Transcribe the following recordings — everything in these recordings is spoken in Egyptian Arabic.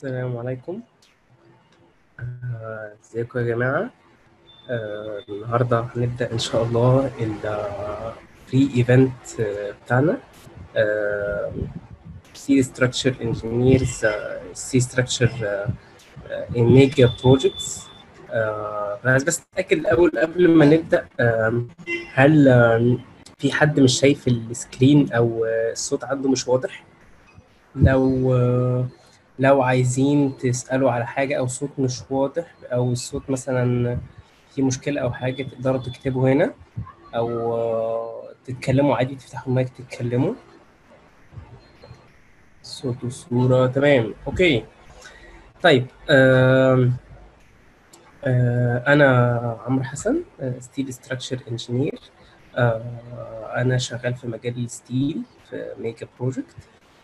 السلام عليكم آه، ازيكم يا جماعة آه، النهاردة هنبدأ إن شاء الله البري ايفنت بتاعنا سي ستراكشر انجينيرز سي ستراكشر ان ميجا بروجكتس عايز بس اتاكد الاول قبل ما نبدا آم، هل آم، في حد مش شايف السكرين او آه، الصوت عنده مش واضح لو آه، لو عايزين تسالوا على حاجه او صوت مش واضح او الصوت مثلا في مشكله او حاجه تقدروا تكتبوا هنا او آه، تتكلموا عادي تفتحوا المايك تتكلموا صوت وصوره تمام اوكي طيب آم، آه، أنا عمرو حسن ستيل ستراكشر انجينير أنا شغال في مجال الستيل في ميجا بروجكت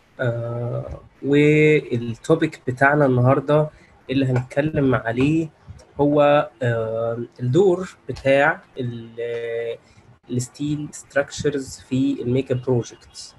والتوبيك بتاعنا النهارده اللي هنتكلم عليه هو آه، الدور بتاع الستيل ستراكشرز في الميجا بروجكت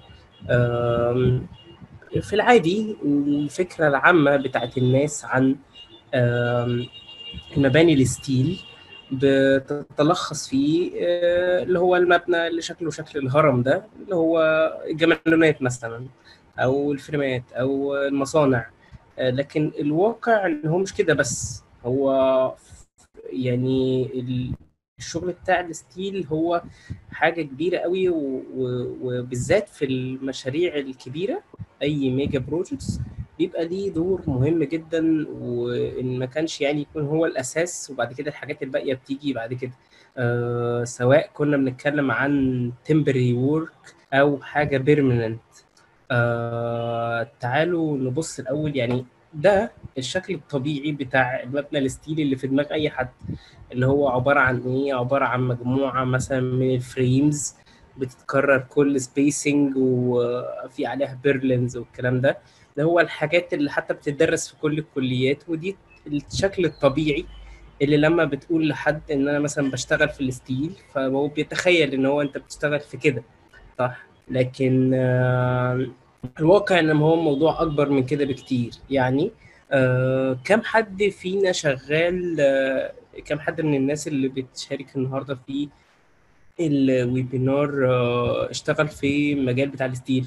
في العادي الفكرة العامة بتاعت الناس عن آم، المباني الستيل بتتلخص في آه، اللي هو المبنى اللي شكله شكل الهرم ده اللي هو الجمالونات مثلا او الفريمات او المصانع آه، لكن الواقع ان هو مش كده بس هو يعني ال- الشغل بتاع الستيل هو حاجة كبيرة قوي و- و- وبالذات في المشاريع الكبيرة اي ميجا بروجكتس بيبقى ليه دور مهم جدا وان ما كانش يعني يكون هو الاساس وبعد كده الحاجات الباقيه بتيجي بعد كده آه سواء كنا بنتكلم عن temporary work او حاجه بيرمننت آه تعالوا نبص الاول يعني ده الشكل الطبيعي بتاع المبنى الستيلي اللي في دماغ اي حد اللي هو عباره عن ايه عباره عن مجموعه مثلا من الفريمز بتتكرر كل سبيسنج وفي عليها بيرلينز والكلام ده اللي هو الحاجات اللي حتى بتدرس في كل الكليات ودي الشكل الطبيعي اللي لما بتقول لحد ان انا مثلا بشتغل في الستيل فهو بيتخيل ان هو انت بتشتغل في كده صح لكن آه، الواقع ان هو موضوع اكبر من كده بكتير يعني آه، كم حد فينا شغال آه، كم حد من الناس اللي بتشارك النهارده في الويبينار آه، اشتغل في المجال بتاع الستيل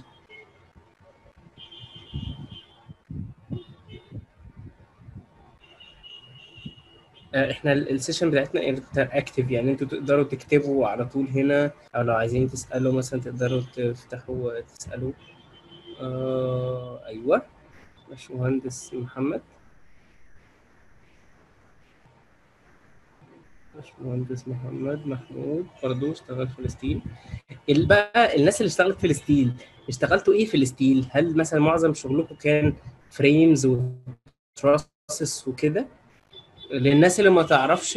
آه، احنا ال- السيشن بتاعتنا انتراكتيف يعني انتوا تقدروا تكتبوا على طول هنا او لو عايزين تسالوا مثلا تقدروا تفتحوا تسالوا آه ايوه باشمهندس محمد باشمهندس محمد محمود برضه اشتغل في الستيل ال- بقى الناس اللي اشتغلت في الستيل اشتغلتوا ايه في الستيل هل مثلا معظم شغلكم كان فريمز وتراسس وكده للناس اللي ما تعرفش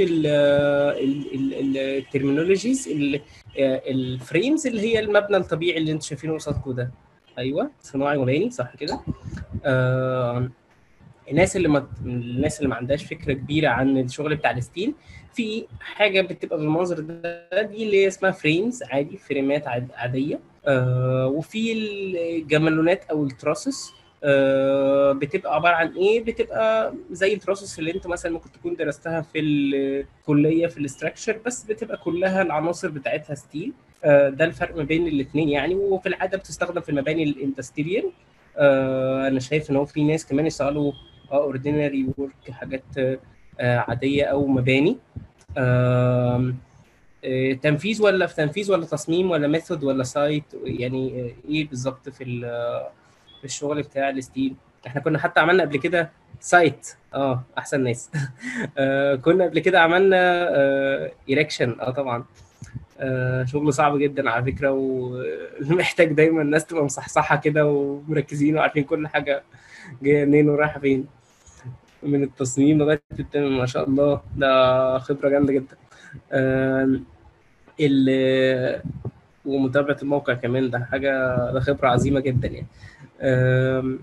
الترمينولوجيز الفريمز اللي هي المبنى الطبيعي اللي انتوا شايفينه قصادكم ده ايوه صناعي مباني صح كده آه الناس اللي ما الناس اللي ما عندهاش فكره كبيره عن الشغل بتاع الستيل في حاجه بتبقى بالمنظر ده دي اللي هي اسمها فريمز عادي فريمات عاد- عاديه آه وفي الجمالونات او التراسس آه بتبقى عباره عن ايه بتبقى زي التراسس اللي انت مثلا ممكن تكون درستها في الكليه في الاستراكشر بس بتبقى كلها العناصر بتاعتها ستيل آه ده الفرق ما بين الاثنين يعني وفي العاده بتستخدم في المباني الاندستريال آه انا شايف ان هو في ناس كمان يشتغلوا اوردينري ورك حاجات آه عاديه او مباني آم، آه، تنفيذ ولا في تنفيذ ولا تصميم ولا ميثود ولا سايت يعني آه، ايه بالظبط في ال- في الشغل بتاع الستيل احنا كنا حتى عملنا قبل كده سايت اه احسن ناس آه كنا قبل كده عملنا آه ايركشن اه طبعا آه شغل صعب جدا على فكره ومحتاج دايما الناس تبقى مصحصحه كده ومركزين وعارفين كل حاجه جايه منين ورايحه فين من التصميم لغايه التم ما شاء الله ده خبره جامده جدا آم، ال ومتابعه الموقع كمان ده حاجه ده خبره عظيمه جدا يعني آم،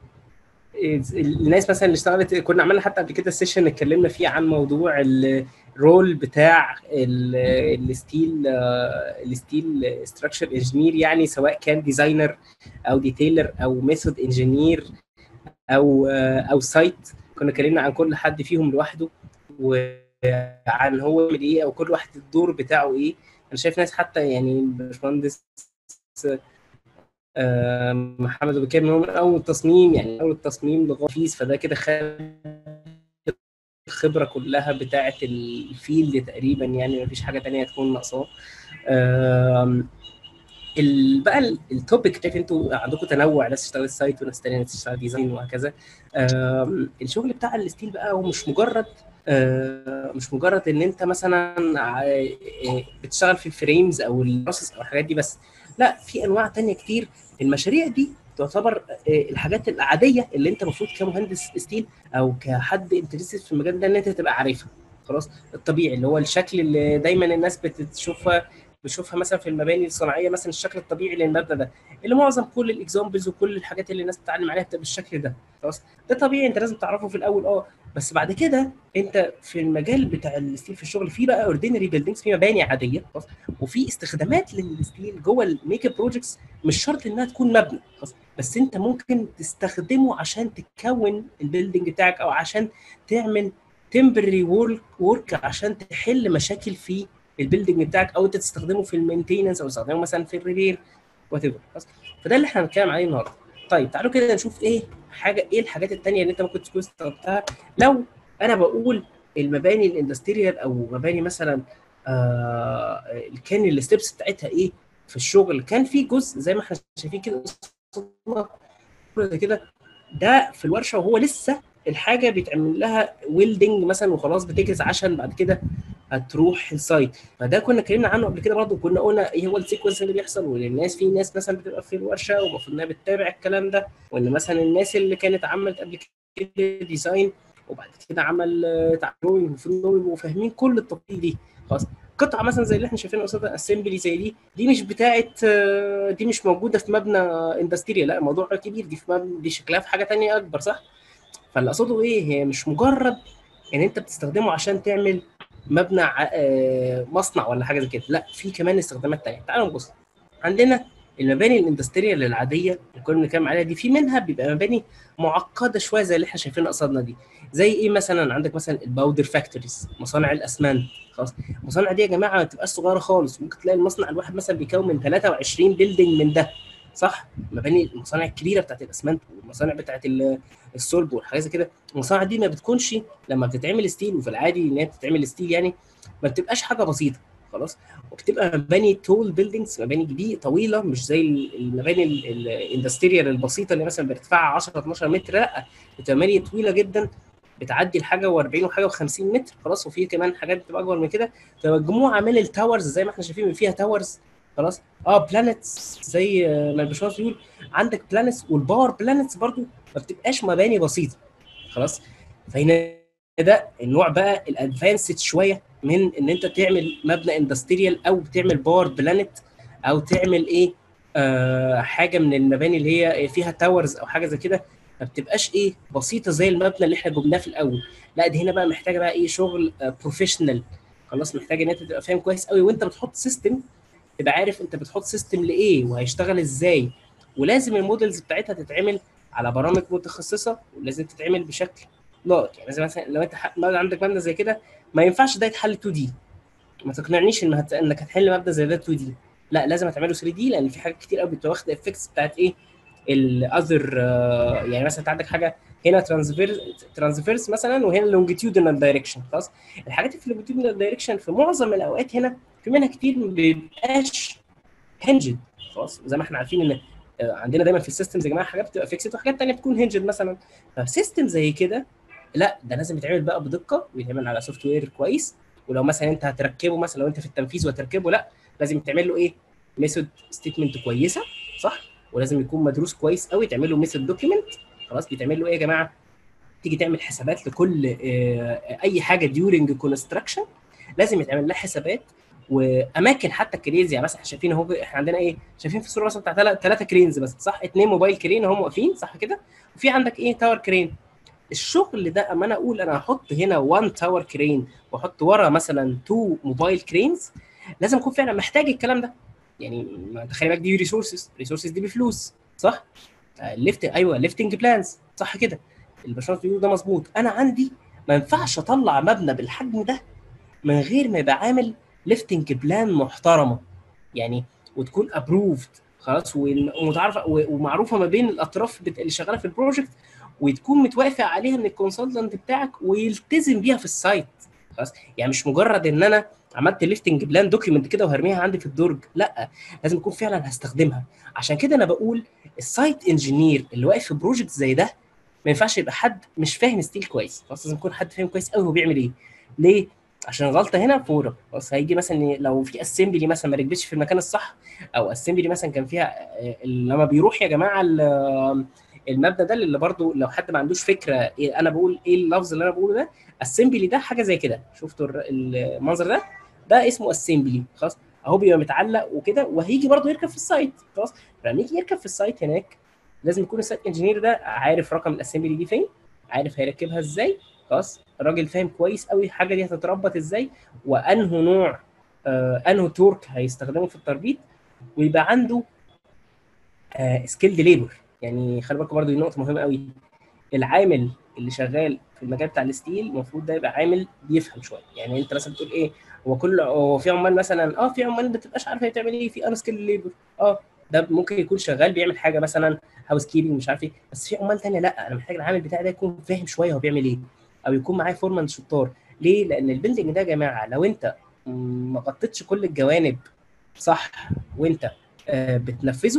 الناس مثلا اللي اشتغلت كنا عملنا حتى قبل كده سيشن اتكلمنا فيه عن موضوع الرول بتاع ال- الستيل الستيل ستراكشر انجينير يعني سواء كان ديزاينر او ديتيلر او ميثود انجينير او او سايت كنا اتكلمنا عن كل حد فيهم لوحده وعن هو يعمل ايه او كل واحد الدور بتاعه ايه انا شايف ناس حتى يعني باشمهندس آه، محمد ابو كامل هو من اول التصميم يعني اول التصميم لغايه فده كده خد الخبره كلها بتاعه الفيلد تقريبا يعني ما فيش حاجه تانية تكون ناقصاه بقى التوبيك شايف انتوا عندكم تنوع ناس تشتغل سايت وناس تانية ناس تشتغل ديزاين وهكذا الشغل بتاع الستيل بقى هو مش مجرد مش مجرد ان انت مثلا بتشتغل في الفريمز او البروسيس او الحاجات دي بس لا في انواع تانية كتير المشاريع دي تعتبر الحاجات العاديه اللي انت المفروض كمهندس ستيل او كحد انترستد في المجال ده ان انت تبقى عارفها خلاص الطبيعي اللي هو الشكل اللي دايما الناس بتشوفها بشوفها مثلا في المباني الصناعيه مثلا الشكل الطبيعي للمبنى ده اللي معظم كل الاكزامبلز وكل الحاجات اللي الناس بتتعلم عليها بتبقى بالشكل ده خلاص ده طبيعي انت لازم تعرفه في الاول اه بس بعد كده انت في المجال بتاع الستيل في الشغل في بقى اوردينري بيلدينجز في مباني عاديه خلاص وفي استخدامات للستيل جوه الميك اب بروجكتس مش شرط انها تكون مبنى خلاص بس انت ممكن تستخدمه عشان تكون البيلدينج بتاعك او عشان تعمل تمبرري ورك عشان تحل مشاكل في البيلدنج بتاعك او انت تستخدمه في المينتيننس او تستخدمه مثلا في الريبير وات ايفر فده اللي احنا هنتكلم عليه النهارده طيب تعالوا كده نشوف ايه حاجه ايه الحاجات الثانيه اللي انت ممكن تكون استخدمتها لو انا بقول المباني الاندستريال او مباني مثلا آه كان الستبس بتاعتها ايه في الشغل كان في جزء زي ما احنا شايفين كده كده ده في الورشه وهو لسه الحاجه بيتعمل لها ويلدنج مثلا وخلاص بتجهز عشان بعد كده هتروح السايت فده كنا اتكلمنا عنه قبل كده برضه كنا قلنا ايه هو السيكونس اللي بيحصل والناس في ناس مثلا بتبقى في الورشه ومفروض انها بتتابع الكلام ده وان مثلا الناس اللي كانت عملت قبل كده ديزاين وبعد كده عمل تعليم المفروض انهم يبقوا فاهمين كل التفاصيل دي خلاص قطعه مثلا زي اللي احنا شايفينها قصاد اسمبلي زي دي دي مش بتاعت دي مش موجوده في مبنى اندستريال لا الموضوع كبير دي في مبنى دي شكلها في حاجه ثانيه اكبر صح فاللي اقصده ايه هي مش مجرد ان انت بتستخدمه عشان تعمل مبنى مصنع ولا حاجه زي كده لا في كمان استخدامات ثانيه تعالوا نبص عندنا المباني الاندستريال العاديه اللي كنا بنتكلم عليها دي في منها بيبقى مباني معقده شويه زي اللي احنا شايفينها قصادنا دي زي ايه مثلا عندك مثلا الباودر فاكتوريز مصانع الاسمنت خلاص المصانع دي يا جماعه ما بتبقاش صغيره خالص ممكن تلاقي المصنع الواحد مثلا بيكون من 23 بيلدينج من ده صح مباني المصانع الكبيره بتاعت الاسمنت والمصانع بتاعت الصلب والحاجات زي كده المصانع دي ما بتكونش لما بتتعمل ستيل وفي العادي ان هي بتتعمل ستيل يعني ما بتبقاش حاجه بسيطه خلاص وبتبقى مباني تول بيلدينجز مباني كبيره طويله مش زي المباني الاندستريال البسيطه اللي مثلا بارتفاع 10 12 متر لا بتبقى مباني طويله جدا بتعدي الحاجه و40 وحاجه و50 متر خلاص وفي كمان حاجات بتبقى اكبر من كده بتبقى مجموعه من التاورز زي ما احنا شايفين فيها تاورز خلاص اه بلانتس زي ما الباشمهندس بيقول عندك بلانتس والباور بلانتس برضو ما بتبقاش مباني بسيطه خلاص فهنا ده النوع بقى الادفانسد شويه من ان انت تعمل مبنى اندستريال او تعمل باور بلانت او تعمل ايه آه حاجه من المباني اللي هي فيها تاورز او حاجه زي كده ما بتبقاش ايه بسيطه زي المبنى اللي احنا جبناه في الاول لا دي هنا بقى محتاجه بقى ايه شغل آه بروفيشنال خلاص محتاجه ان انت تبقى فاهم كويس قوي وانت بتحط سيستم تبقى عارف انت بتحط سيستم لايه وهيشتغل ازاي ولازم المودلز بتاعتها تتعمل على برامج متخصصه ولازم تتعمل بشكل لائق يعني مثلا لو انت عندك مبنى زي كده ما ينفعش ده يتحل 2 دي ما تقنعنيش ان هت... انك هتحل مبنى زي ده 2 دي لا لازم هتعمله 3 دي لان في حاجات كتير قوي بتبقى واخده افكتس بتاعت ايه الاذر يعني مثلا انت عندك حاجه هنا ترانسفيرس ترانسفيرس مثلا وهنا لونجيتيودنال دايركشن خلاص الحاجات اللي في اللونجيتيودنال دايركشن في معظم الاوقات هنا في منها كتير ما بيبقاش هنجد خلاص زي ما احنا عارفين ان عندنا دايما في السيستمز يا جماعه حاجات بتبقى فيكسد وحاجات ثانيه بتكون هنجد مثلا فسيستم زي كده لا ده لازم يتعمل بقى بدقه ويتعمل على سوفت وير كويس ولو مثلا انت هتركبه مثلا لو انت في التنفيذ وهتركبه لا لازم تعمل له ايه ميثود ستيتمنت كويسه صح ولازم يكون مدروس كويس قوي تعمل له ميثود دوكيمنت خلاص بيتعمل له ايه يا جماعه تيجي تعمل حسابات لكل اي حاجه ديورنج كونستراكشن لازم يتعمل لها حسابات واماكن حتى الكرينز يعني مثلا احنا شايفين اهو احنا عندنا ايه شايفين في الصوره مثلا بتاع ثلاثه كرينز بس صح اثنين موبايل كرين هم واقفين صح كده وفي عندك ايه تاور كرين الشغل ده اما انا اقول انا هحط هنا 1 تاور كرين واحط ورا مثلا 2 موبايل كرينز لازم اكون فعلا محتاج الكلام ده يعني خلي بالك دي ريسورسز ريسورسز دي بفلوس صح الليفت ايوه ليفتنج بلانز صح كده الباشمهندس بيقول ده مظبوط انا عندي ما ينفعش اطلع مبنى بالحجم ده من غير ما يبقى عامل ليفتنج بلان محترمه يعني وتكون ابروفد خلاص ومتعرفه ومعروفه ما بين الاطراف اللي شغاله في البروجكت وتكون متوافق عليها من الكونسلتنت بتاعك ويلتزم بيها في السايت خلاص يعني مش مجرد ان انا عملت ليفتنج بلان دوكيمنت كده وهرميها عندي في الدرج لا لازم يكون فعلا هستخدمها عشان كده انا بقول السايت انجينير اللي واقف في بروجكت زي ده ما ينفعش يبقى حد مش فاهم ستيل كويس خلاص لازم يكون حد فاهم كويس قوي هو بيعمل ايه ليه عشان الغلطه هنا فورة بس هيجي مثلا لو في اسمبلي مثلا ما ركبتش في المكان الصح او اسمبلي مثلا كان فيها لما بيروح يا جماعه المبنى ده اللي برضو لو حد ما عندوش فكره إيه انا بقول ايه اللفظ اللي انا بقوله ده اسمبلي ده حاجه زي كده شفتوا المنظر ده ده اسمه اسمبلي خلاص اهو بيبقى متعلق وكده وهيجي برضو يركب في السايت خلاص فلما يجي يركب في السايت هناك لازم يكون السايت انجينير ده عارف رقم الاسمبلي دي فين عارف هيركبها ازاي خلاص الراجل فاهم كويس قوي الحاجه دي هتتربط ازاي وانه نوع آه انه تورك هيستخدمه في التربيط ويبقى عنده آه سكيلد ليبر يعني خلي بالكم برضه دي نقطه مهمه قوي العامل اللي شغال في المجال بتاع الستيل المفروض ده يبقى عامل بيفهم شويه يعني انت مثلا بتقول ايه هو كل هو في عمال مثلا اه في عمال ما بتبقاش عارفه هي بتعمل ايه في ان سكيل ليبر اه ده ممكن يكون شغال بيعمل حاجه مثلا هاوس كيبنج مش عارف ايه بس في عمال ثانيه لا انا محتاج العامل بتاعي ده يكون فاهم شويه هو بيعمل ايه او يكون معاه فورمان شطار ليه؟ لان البيلدنج ده يا جماعه لو انت ما غطيتش كل الجوانب صح وانت آه بتنفذه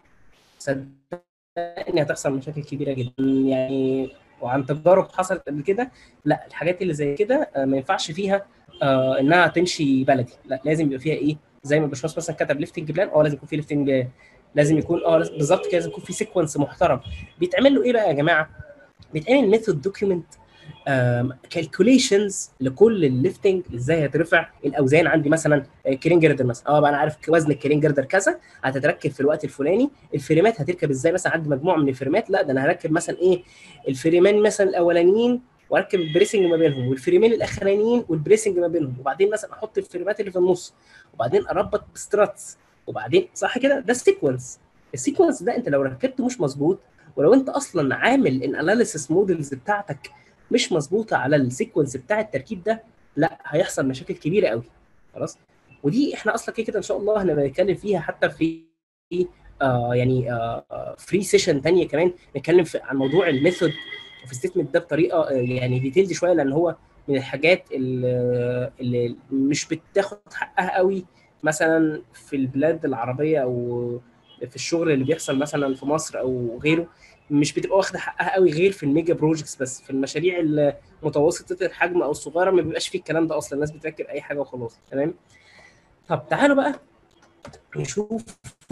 صدقني هتحصل مشاكل كبيره جدا يعني وعن تجارب حصلت قبل كده لا الحاجات اللي زي كده آه ما ينفعش فيها آه انها تمشي بلدي لا لازم يبقى فيها ايه زي ما الباشمهندس مثلا كتب ليفتنج بلان اه لازم يكون في ليفتنج بلان لازم يكون اه بالظبط كده لازم يكون في سيكونس محترم بيتعمل له ايه بقى يا جماعه؟ بيتعمل ميثود دوكيومنت كالكوليشنز لكل الليفتنج ازاي هترفع الاوزان عندي مثلا كرين جردر مثلا اه بقى انا عارف وزن الكرين جردر كذا هتتركب في الوقت الفلاني الفريمات هتركب ازاي مثلا عندي مجموعه من الفريمات لا ده انا هركب مثلا ايه الفريمين مثلا الاولانيين واركب البريسنج ما بينهم والفريمين الاخرانيين والبريسنج ما بينهم وبعدين مثلا احط الفريمات اللي في النص وبعدين اربط بستراتس وبعدين صح كده ده السيكونس السيكونس ده انت لو ركبته مش مظبوط ولو انت اصلا عامل الاناليسيس مودلز بتاعتك مش مظبوطه على السيكونس بتاع التركيب ده لا هيحصل مشاكل كبيره قوي خلاص ودي احنا اصلا كده كده ان شاء الله هنبقى نتكلم فيها حتى في آه يعني آه فري سيشن ثانيه كمان نتكلم في عن موضوع الميثود وفي الستيتمنت ده بطريقه آه يعني ديتيلد شويه لان هو من الحاجات اللي, اللي مش بتاخد حقها قوي مثلا في البلاد العربيه او في الشغل اللي بيحصل مثلا في مصر او غيره مش بتبقى واخده حقها قوي غير في الميجا بروجكتس بس في المشاريع المتوسطه الحجم او الصغيره ما بيبقاش فيه الكلام ده اصلا الناس بتركب اي حاجه وخلاص تمام طب تعالوا بقى نشوف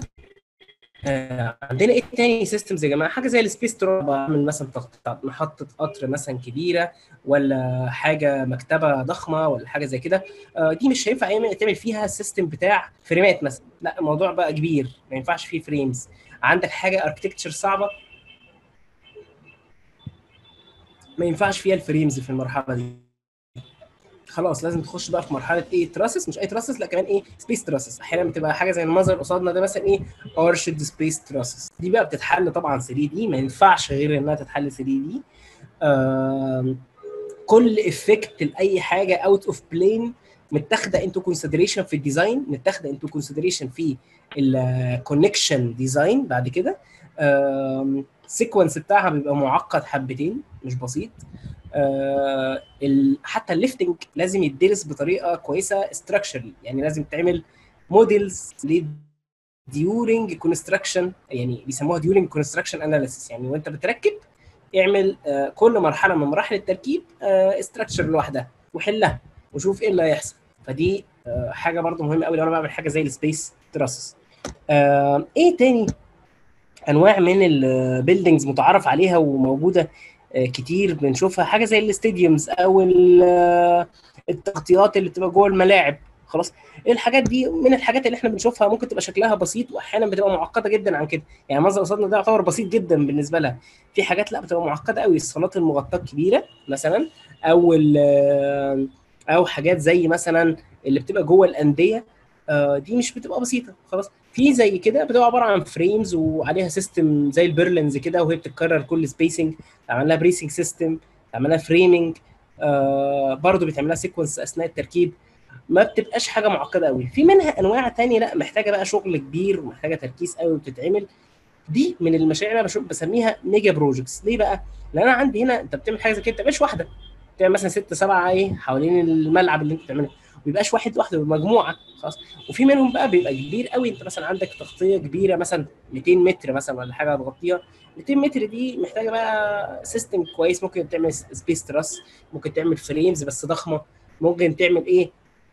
آه عندنا ايه تاني سيستمز يا جماعه حاجه زي السبيس تراب بعمل مثلا محطه قطر مثلا كبيره ولا حاجه مكتبه ضخمه ولا حاجه زي كده آه دي مش هينفع تعمل فيها السيستم بتاع فريمات مثلا لا الموضوع بقى كبير ما ينفعش فيه فريمز عندك حاجه اركتكتشر صعبه ما ينفعش فيها الفريمز في المرحله دي خلاص لازم تخش بقى في مرحله ايه تراسس مش اي تراسس لا كمان ايه سبيس تراسس احيانا بتبقى حاجه زي المنظر اللي قصادنا ده مثلا ايه ارشد سبيس تراسس دي بقى بتتحل طبعا 3 دي ما ينفعش غير انها تتحل 3 دي آه كل افكت لاي حاجه اوت اوف بلين متاخده انتو كونسيدريشن في الديزاين متاخده انتو كونسيدريشن في الكونكشن ديزاين بعد كده السيكونس بتاعها بيبقى معقد حبتين مش بسيط آه حتى الليفتنج لازم يدرس بطريقه كويسه ستراكشرلي يعني لازم تعمل موديلز ديورنج كونستراكشن يعني بيسموها ديورنج كونستراكشن اناليسيس يعني وانت بتركب اعمل آه كل مرحله من مراحل التركيب آه ستراكشر لوحدها وحلها وشوف ايه اللي هيحصل فدي آه حاجه برضو مهمه قوي لو انا بعمل حاجه زي السبيس تراسس آه ايه تاني انواع من البيلدينجز متعارف عليها وموجوده كتير بنشوفها حاجه زي الاستاديومز او التغطيات اللي بتبقى جوه الملاعب خلاص الحاجات دي من الحاجات اللي احنا بنشوفها ممكن تبقى شكلها بسيط واحيانا بتبقى معقده جدا عن كده يعني المنظر قصادنا ده يعتبر بسيط جدا بالنسبه لها في حاجات لا بتبقى معقده قوي الصالات المغطاه الكبيره مثلا او او حاجات زي مثلا اللي بتبقى جوه الانديه دي مش بتبقى بسيطه خلاص في زي كده بتبقى عباره عن فريمز وعليها سيستم زي البرلنز كده وهي بتتكرر كل سبيسنج تعمل لها بريسنج سيستم تعمل لها فريمنج آه برضه بيتعمل لها سيكونس اثناء التركيب ما بتبقاش حاجه معقده قوي في منها انواع تانية لا محتاجه بقى شغل كبير ومحتاجه تركيز قوي وبتتعمل دي من المشاريع اللي انا بشوف بسميها ميجا بروجكتس ليه بقى؟ لان انا عندي هنا انت بتعمل حاجه زي كده ما بتعملش واحده بتعمل مثلا ست سبعه ايه حوالين الملعب اللي انت بتعمله ما بيبقاش واحد واحده مجموعه خلاص وفي منهم بقى بيبقى كبير قوي انت مثلا عندك تغطيه كبيره مثلا 200 متر مثلا ولا حاجه هتغطيها 200 متر دي محتاجه بقى سيستم كويس ممكن تعمل سبيس تراس ممكن تعمل فريمز بس ضخمه ممكن تعمل ايه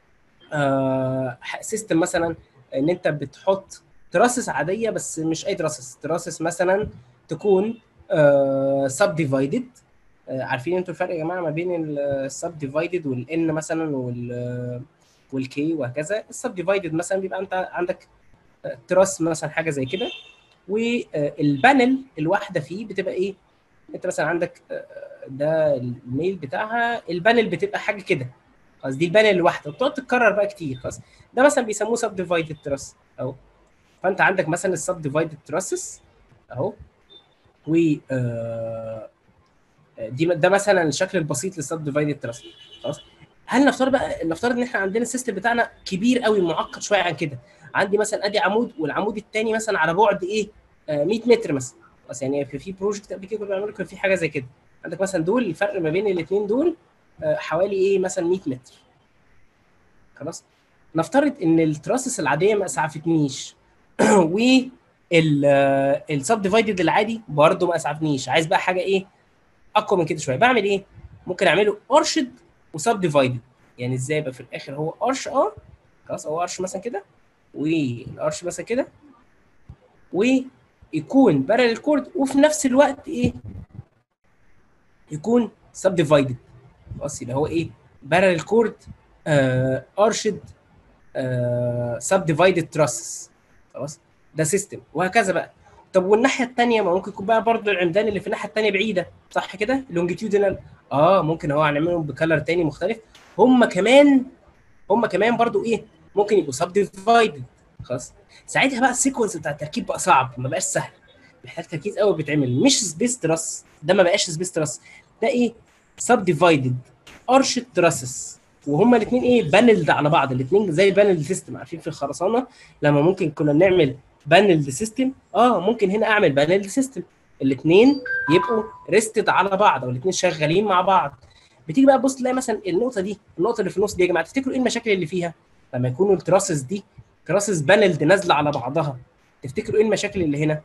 آه سيستم مثلا ان انت بتحط تراسس عاديه بس مش اي تراسس تراسس مثلا تكون سب ديفايدد عارفين انتوا الفرق يا جماعه ما بين السب ديفايدد والان مثلا وال والكي وهكذا السب ديفايدد مثلا بيبقى انت عندك تراس مثلا حاجه زي كده والبانل الواحده فيه بتبقى ايه انت مثلا عندك ده الميل بتاعها البانل بتبقى حاجه كده خلاص دي البانل الواحده بتقعد تتكرر بقى كتير خلاص ده مثلا بيسموه سب ديفايدد تراس اهو فانت عندك مثلا السب ديفايدد تراسس اهو و آه دي ده مثلا الشكل البسيط للسب ديفايدد تراس خلاص هل نفترض بقى نفترض ان احنا عندنا السيستم بتاعنا كبير قوي معقد شويه عن كده عندي مثلا ادي عمود والعمود الثاني مثلا على بعد ايه آه 100 متر مثلا بس يعني في في بروجكت قبل كده كنا بنعمله كان في حاجه زي كده عندك مثلا دول الفرق ما بين الاثنين دول آه حوالي ايه مثلا 100 متر خلاص نفترض ان التراسس العاديه ما اسعفتنيش و السب ديفايدد العادي برضه ما اسعفنيش عايز بقى حاجه ايه اقوى من كده شويه بعمل ايه ممكن اعمله ارشد وسب ديفايدد يعني ازاي يبقى في الاخر هو ارش اه خلاص هو ارش مثلا كده والارش مثلا كده ويكون بارل كورد وفي نفس الوقت ايه يكون سب ديفايدد خلاص يبقى هو ايه بارل كورد ارشد سب ديفايدد تراسس خلاص ده سيستم وهكذا بقى طب والناحيه الثانيه ما ممكن يكون بقى برضه العمدان اللي في الناحيه الثانيه بعيده صح كده لونجيتيودينال اه ممكن هو هنعملهم بكلر تاني مختلف هم كمان هم كمان برضه ايه ممكن يبقوا سب ديفايدد خلاص ساعتها بقى السيكونس بتاع التركيب بقى صعب ما بقاش سهل محتاج تركيز قوي بيتعمل مش سبيس تراس ده ما بقاش سبيس تراس ده ايه سب ديفايدد ارش تراسس وهما الاثنين ايه بانلد على بعض الاثنين زي البانلد سيستم عارفين في الخرسانه لما ممكن كنا بنعمل بانلد سيستم اه ممكن هنا اعمل بانلد سيستم الاثنين يبقوا ريستد على بعض او الاثنين شغالين مع بعض بتيجي بقى تبص تلاقي مثلا النقطه دي النقطه اللي في النص دي يا جماعه تفتكروا ايه المشاكل اللي فيها لما يكونوا التراسس دي تراسس بانلد نازله على بعضها تفتكروا ايه المشاكل اللي هنا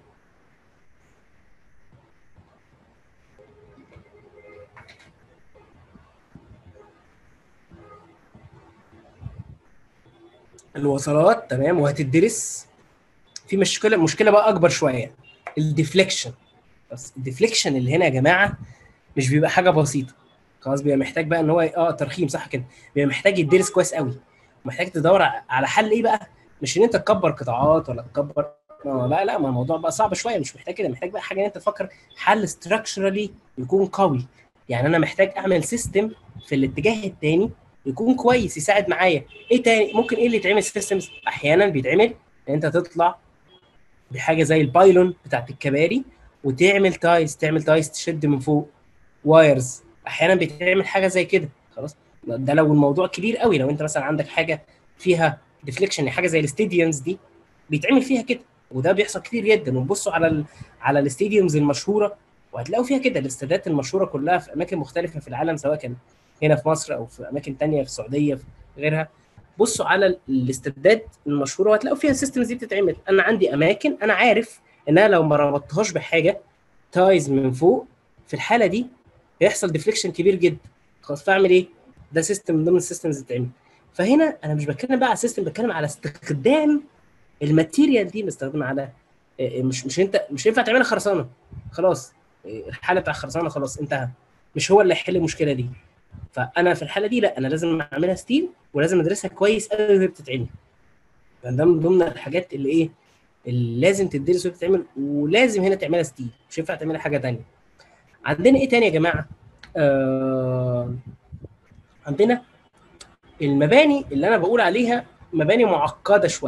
الوصلات تمام وهتدرس في مشكله مشكله بقى اكبر شويه الديفليكشن بس الديفليكشن اللي هنا يا جماعه مش بيبقى حاجه بسيطه خلاص بيبقى محتاج بقى ان هو اه ترخيم صح كده بيبقى محتاج يدرس كويس قوي محتاج تدور على حل ايه بقى مش ان انت تكبر قطاعات ولا تكبر آه لا لا ما الموضوع بقى صعب شويه مش محتاج كده محتاج بقى حاجه ان انت تفكر حل ستراكشرالي يكون قوي يعني انا محتاج اعمل سيستم في الاتجاه الثاني يكون كويس يساعد معايا ايه تاني ممكن ايه اللي يتعمل سيستمز احيانا بيتعمل ان انت تطلع بحاجه زي البايلون بتاعت الكباري وتعمل تايس تعمل تايس تشد من فوق وايرز احيانا بيتعمل حاجه زي كده خلاص ده لو الموضوع كبير قوي لو انت مثلا عندك حاجه فيها ديفليكشن حاجه زي الاستاديومز دي بيتعمل فيها كده وده بيحصل كتير جدا وبصوا على ال على الاستاديومز المشهوره وهتلاقوا فيها كده الاستادات المشهوره كلها في اماكن مختلفه في العالم سواء كان هنا في مصر او في اماكن تانية في السعوديه في غيرها بصوا على الاستادات المشهوره وهتلاقوا فيها السيستمز دي بتتعمل انا عندي اماكن انا عارف ان انا لو ما ربطتهاش بحاجه تايز من فوق في الحاله دي هيحصل ديفليكشن كبير جدا خلاص فاعمل ايه ده سيستم من ضمن السيستمز اللي بتتعمل فهنا انا مش بتكلم بقى على سيستم بتكلم على استخدام الماتيريال دي مستخدمه على مش مش انت مش ينفع تعملها خرسانه خلاص الحاله بتاع الخرسانه خلاص انتهى مش هو اللي هيحل المشكله دي فانا في الحاله دي لا انا لازم اعملها ستيل ولازم ادرسها كويس قوي وهي بتتعمل ده من ضمن الحاجات اللي ايه اللي لازم تدرس وهي بتتعمل ولازم هنا تعملها ستيل مش ينفع تعملها حاجه ثانيه عندنا ايه تاني يا جماعه آه عندنا المباني اللي انا بقول عليها مباني معقده شويه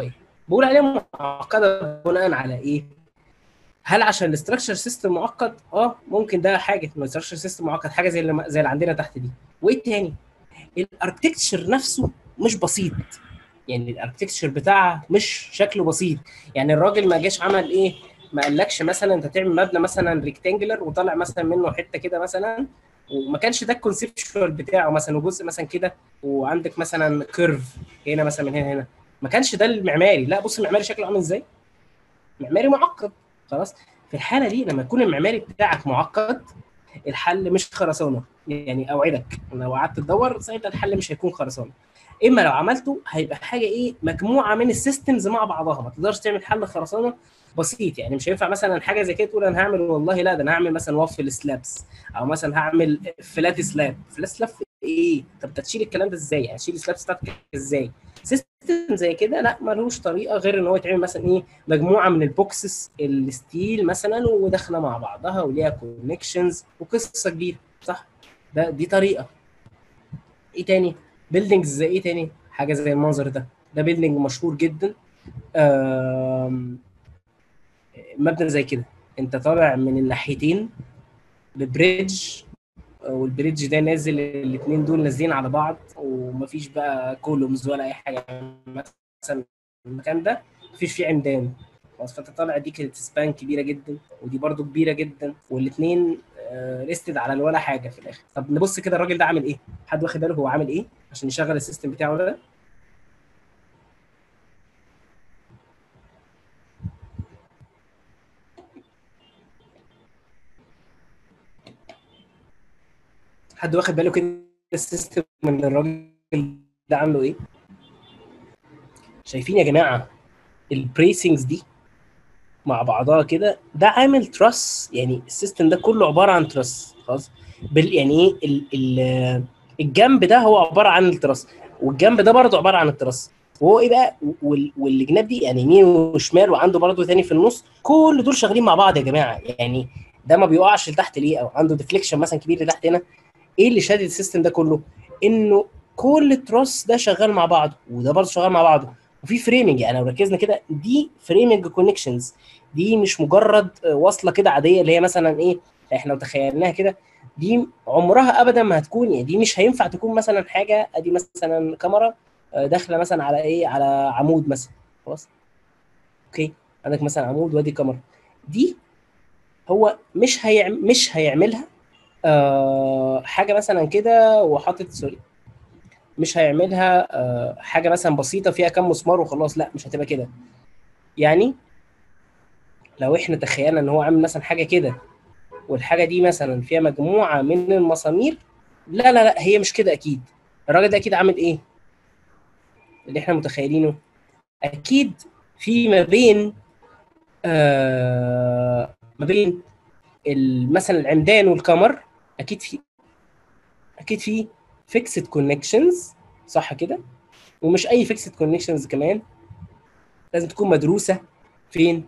بقول عليها معقده بناء على ايه هل عشان الاستراكشر سيستم معقد اه ممكن ده حاجه انه الاستراكشر سيستم معقد حاجه زي اللي زي اللي عندنا تحت دي وايه تاني الاركتكتشر نفسه مش بسيط يعني الاركتكتشر بتاعها مش شكله بسيط يعني الراجل ما جاش عمل ايه ما قالكش مثلا انت تعمل مبنى مثلا ريكتانجلر وطالع مثلا منه حته كده مثلا وما كانش ده الكونسبشوال بتاعه مثلا وجزء مثلا كده وعندك مثلا كيرف هنا مثلا من هنا هنا ما كانش ده المعماري لا بص المعماري شكله عامل ازاي معماري معقد خلاص في الحاله دي لما يكون المعماري بتاعك معقد الحل مش خرسانه يعني اوعدك لو قعدت تدور ساعتها الحل مش هيكون خرسانه اما لو عملته هيبقى حاجه ايه مجموعه من السيستمز مع بعضها ما تقدرش تعمل حل خرسانه بسيط يعني مش هينفع مثلا حاجه زي كده تقول انا هعمل والله لا ده انا هعمل مثلا وافل سلابس او مثلا هعمل فلات سلاب فلات سلاب ايه طب انت تشيل الكلام ده ازاي يعني تشيل السلابس بتاعتك ازاي سيستم زي كده لا ملوش طريقه غير ان هو يتعمل مثلا ايه مجموعه من البوكسز الستيل مثلا وداخله مع بعضها وليها كونكشنز وقصه كبيره صح ده دي طريقه ايه تاني بيلدينجز زي ايه تاني حاجه زي المنظر ده ده بيلدينج مشهور جدا مبنى زي كده انت طالع من الناحيتين ببريدج والبريدج ده نازل الاثنين دول نازلين على بعض ومفيش بقى كولومز ولا اي حاجه مثلا المكان ده مفيش فيه عمدان خلاص فانت طالع دي كانت سبان كبيره جدا ودي برده كبيره جدا والاثنين ريستد على ولا حاجه في الاخر طب نبص كده الراجل ده عامل ايه حد واخد باله هو عامل ايه عشان يشغل السيستم بتاعه ده حد واخد باله كده السيستم من الراجل ده عامله ايه شايفين يا جماعه البريسنجز دي مع بعضها كده ده عامل تراس يعني السيستم ده كله عباره عن تراس خلاص بال يعني ايه ال ال الجنب ده هو عباره عن التراس والجنب ده برضه عباره عن التراس وهو ايه بقى والجناب دي يعني يمين وشمال وعنده برضه تاني في النص كل دول شغالين مع بعض يا جماعه يعني ده ما بيقعش لتحت ليه او عنده ديفليكشن مثلا كبير لتحت هنا ايه اللي شادد السيستم ده كله انه كل التراس ده شغال مع بعضه وده برضه شغال مع بعضه وفي فريمنج يعني لو ركزنا كده دي فريمنج كونكشنز دي مش مجرد وصله كده عاديه اللي هي مثلا ايه احنا لو تخيلناها كده دي عمرها ابدا ما هتكون يعني دي مش هينفع تكون مثلا حاجه ادي مثلا كاميرا داخله مثلا على ايه على عمود مثلا خلاص اوكي عندك مثلا عمود وادي كاميرا دي هو مش هيعمل مش هيعملها آه حاجه مثلا كده وحاطط سوري مش هيعملها آه حاجه مثلا بسيطه فيها كام مسمار وخلاص لا مش هتبقى كده يعني لو احنا تخيلنا ان هو عامل مثلا حاجه كده والحاجه دي مثلا فيها مجموعه من المسامير لا لا لا هي مش كده اكيد الراجل ده اكيد عامل ايه اللي احنا متخيلينه اكيد في ما بين آه ما بين مثلا العمدان والكمر اكيد في اكيد في فيكسد كونكشنز صح كده ومش اي فيكسد كونكشنز كمان لازم تكون مدروسه فين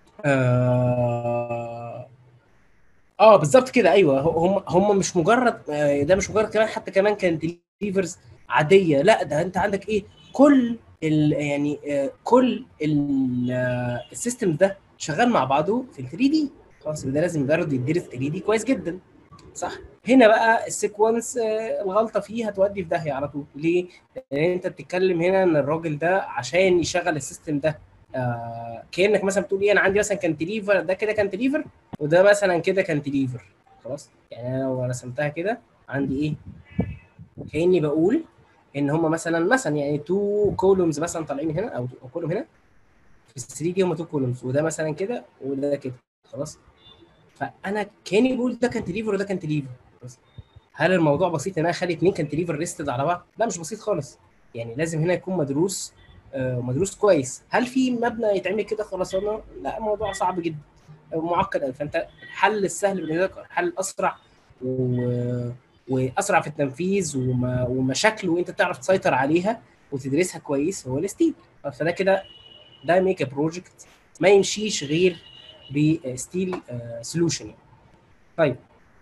اه, آه بالظبط كده ايوه هم هم مش مجرد ده مش مجرد كمان حتى كمان كانت ليفرز عاديه لا ده انت عندك ايه كل ال يعني آه كل السيستم ده شغال مع بعضه في ال 3 دي خلاص ده لازم يجرب يدرس 3 دي كويس جدا صح هنا بقى السيكونس الغلطه فيه هتودي في داهيه على طول ليه؟ لان انت بتتكلم هنا ان الراجل ده عشان يشغل السيستم ده آه كانك مثلا بتقول ايه انا عندي مثلا كانتليفر ده كده كانتليفر وده مثلا كده كانتليفر خلاص يعني انا لو رسمتها كده عندي ايه؟ كاني بقول ان هم مثلا مثلا يعني تو كولومز مثلا طالعين هنا او كولوم هنا في ال 3 دي هم تو كولومز وده مثلا كده وده كده خلاص فانا كاني بقول ده كانتليفر وده كانتليفر بس هل الموضوع بسيط ان انا اخلي اثنين كانتليفر ريستد على بعض؟ لا مش بسيط خالص يعني لازم هنا يكون مدروس آه مدروس كويس هل في مبنى يتعمل كده خرسانه؟ لا الموضوع صعب جدا معقد قوي فانت الحل السهل بالنسبه لك الحل الاسرع و... واسرع في التنفيذ وما... ومشاكله وانت تعرف تسيطر عليها وتدرسها كويس هو الستيل فده كده ده ميك بروجكت ما يمشيش غير بستيل سولوشن يعني. طيب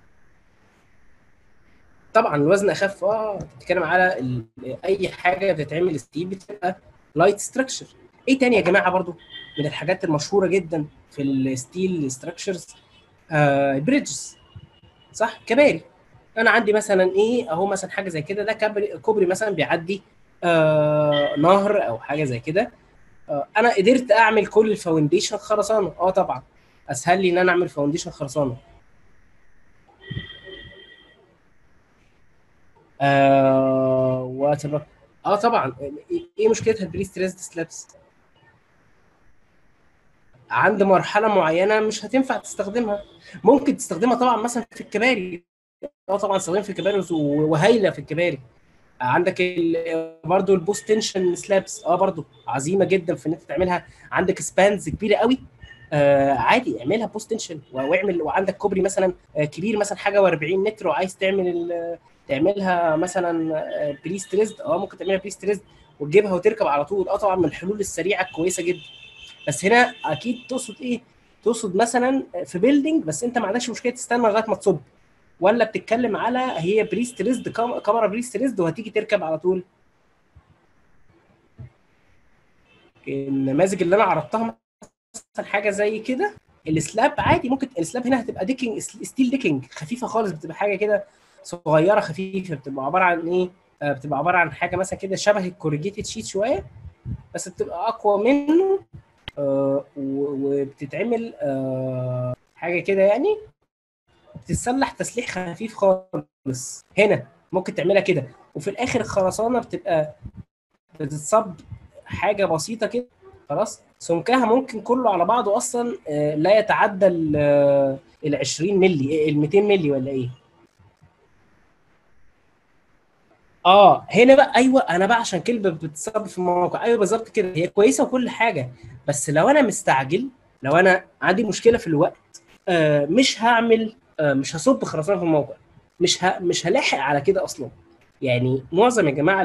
طبعا الوزن اخف اه بتتكلم على اي حاجه بتتعمل ستيل بتبقى لايت ستراكشر ايه تاني يا جماعه برضو من الحاجات المشهوره جدا في الستيل ستراكشرز آه بريدجز صح كباري انا عندي مثلا ايه اهو مثلا حاجه زي كده ده كوبري كوبري مثلا بيعدي آه نهر او حاجه زي كده آه انا قدرت اعمل كل الفاونديشن خرسانه اه طبعا اسهل لي ان انا اعمل فاونديشن خرسانه آه واتبقى اه طبعا ايه مشكلتها البري ستريسد سلابس عند مرحله معينه مش هتنفع تستخدمها ممكن تستخدمها طبعا مثلا في الكباري اه طبعا استخدمها في الكباري وهايله في الكباري عندك برضه البوست تنشن سلابس اه برضه عظيمه جدا في ان انت تعملها عندك سبانز كبيره قوي آه عادي اعملها بوست تنشن واعمل وعندك كوبري مثلا آه كبير مثلا حاجه و40 متر وعايز تعمل تعملها مثلا بري ستريسد اه ممكن تعملها بري ستريسد وتجيبها وتركب على طول اه طبعا من الحلول السريعه الكويسه جدا بس هنا اكيد تقصد ايه؟ تقصد مثلا في بيلدينج بس انت ما عندكش مشكله تستنى لغايه ما تصب ولا بتتكلم على هي بري ستريسد كاميرا بري ستريسد وهتيجي تركب على طول النماذج اللي انا عرضتها مثلا حاجه زي كده السلاب عادي ممكن السلاب هنا هتبقى ديكينج ستيل ديكينج خفيفه خالص بتبقى حاجه كده صغيره خفيفه بتبقى عباره عن ايه؟ آه بتبقى عباره عن حاجه مثلا كده شبه الكوريجيتد شيت شويه بس بتبقى اقوى منه آه وبتتعمل آه حاجه كده يعني بتتسلح تسليح خفيف خالص هنا ممكن تعملها كده وفي الاخر الخرسانه بتبقى بتتصب حاجه بسيطه كده خلاص سمكها ممكن كله على بعضه اصلا آه لا يتعدى ال 20 مللي ال 200 مللي ولا ايه اه هنا بقى ايوه انا بقى عشان كلمه بتصب في الموقع ايوه بالظبط كده هي كويسه وكل حاجه بس لو انا مستعجل لو انا عندي مشكله في الوقت آه مش هعمل آه مش هصب خرسانه في الموقع مش ه... مش هلاحق على كده اصلا يعني معظم يا جماعه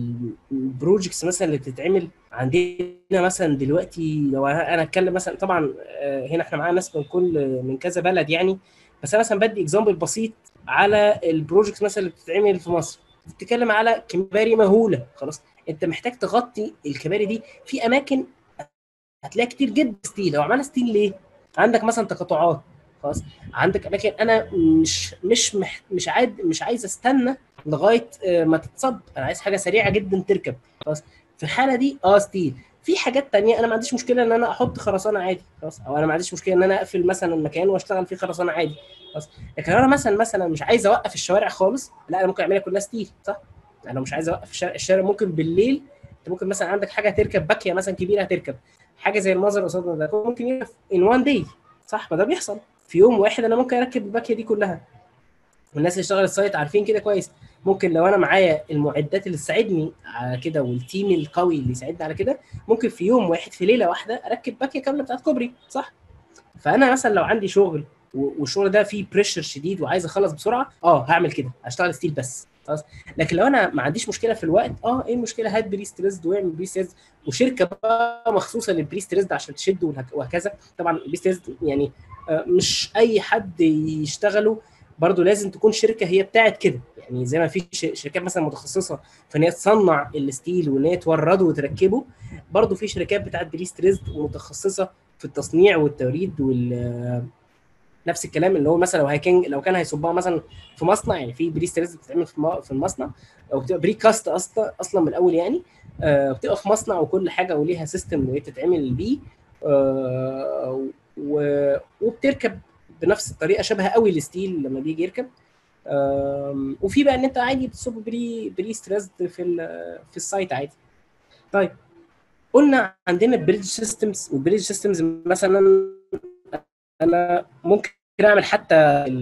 البروجكتس مثلا اللي بتتعمل عندنا مثلا دلوقتي لو انا اتكلم مثلا طبعا آه هنا احنا معانا ناس من كل من كذا بلد يعني بس انا مثلا بدي اكزامبل بسيط على البروجكتس مثلا اللي بتتعمل في مصر بتتكلم على كباري مهوله خلاص انت محتاج تغطي الكباري دي في اماكن هتلاقي كتير جدا ستيل لو عملها ستيل ليه عندك مثلا تقاطعات خلاص عندك اماكن انا مش مش مح مش عايز مش عايز استنى لغايه ما تتصب انا عايز حاجه سريعه جدا تركب خلاص في الحاله دي اه ستيل في حاجات تانية انا ما عنديش مشكله ان انا احط خرسانه عادي خلاص او انا ما عنديش مشكله ان انا اقفل مثلا المكان واشتغل فيه خرسانه عادي خلاص لكن انا مثلا مثلا مش عايز اوقف الشوارع خالص لا انا ممكن اعملها كلها ستيل صح انا لو مش عايز اوقف الشارع, الشارع ممكن بالليل انت ممكن مثلا عندك حاجه تركب باكيه مثلا كبيره هتركب حاجه زي المنظر قصادنا ده ممكن يقف ان وان داي صح ما ده بيحصل في يوم واحد انا ممكن اركب الباكيه دي كلها والناس اللي اشتغلت السايت عارفين كده كويس ممكن لو انا معايا المعدات اللي تساعدني على كده والتيم القوي اللي يساعدني على كده ممكن في يوم واحد في ليله واحده اركب باكيه كامله بتاعت كوبري صح فانا مثلا لو عندي شغل والشغل ده فيه بريشر شديد وعايز اخلص بسرعه اه هعمل كده هشتغل ستيل بس خلاص لكن لو انا ما عنديش مشكله في الوقت اه ايه المشكله هات بري ستريسد واعمل بري ستريسد وشركه بقى مخصوصه للبري ستريسد عشان تشد وهكذا طبعا البري ستريسد يعني آه مش اي حد يشتغله برضه لازم تكون شركه هي بتاعت كده يعني زي ما في شركات مثلا متخصصه في ان هي تصنع الستيل وان هي تورده وتركبه برضه في شركات بتاعت بري ستريسد ومتخصصه في التصنيع والتوريد وال نفس الكلام اللي هو مثلا لو هيكن لو كان هيصبها مثلا في مصنع يعني في بري ستريس بتتعمل في في المصنع او بتبقى بري كاست اصلا اصلا من الاول يعني آه بتبقى في مصنع وكل حاجه وليها سيستم وهي بتتعمل بيه آه وبتركب بنفس الطريقه شبه قوي الستيل لما بيجي يركب آه وفي بقى ان انت عادي بتصب بري بري ستريس في في السايت عادي طيب قلنا عندنا بريدج سيستمز والبريدج سيستمز مثلا انا ممكن اعمل حتى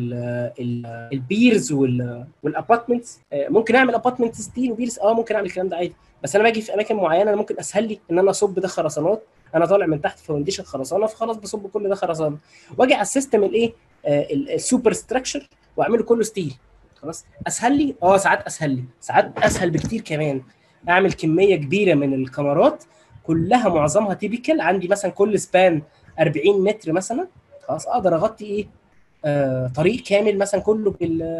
البيرز والابارتمنتس ممكن اعمل ابارتمنت ستيل وبيرز اه ممكن اعمل الكلام ده عادي بس انا باجي في اماكن معينه انا ممكن اسهل لي ان انا اصب ده خرسانات انا طالع من تحت فاونديشن خرسانه فخلاص بصب كل ده خرسانه واجي على السيستم الايه السوبر ستراكشر واعمله كله ستيل خلاص اسهل لي اه ساعات اسهل لي ساعات اسهل بكتير كمان اعمل كميه كبيره من الكاميرات كلها معظمها تيبيكال عندي مثلا كل سبان 40 متر مثلا خلاص اقدر اغطي ايه آه طريق كامل مثلا كله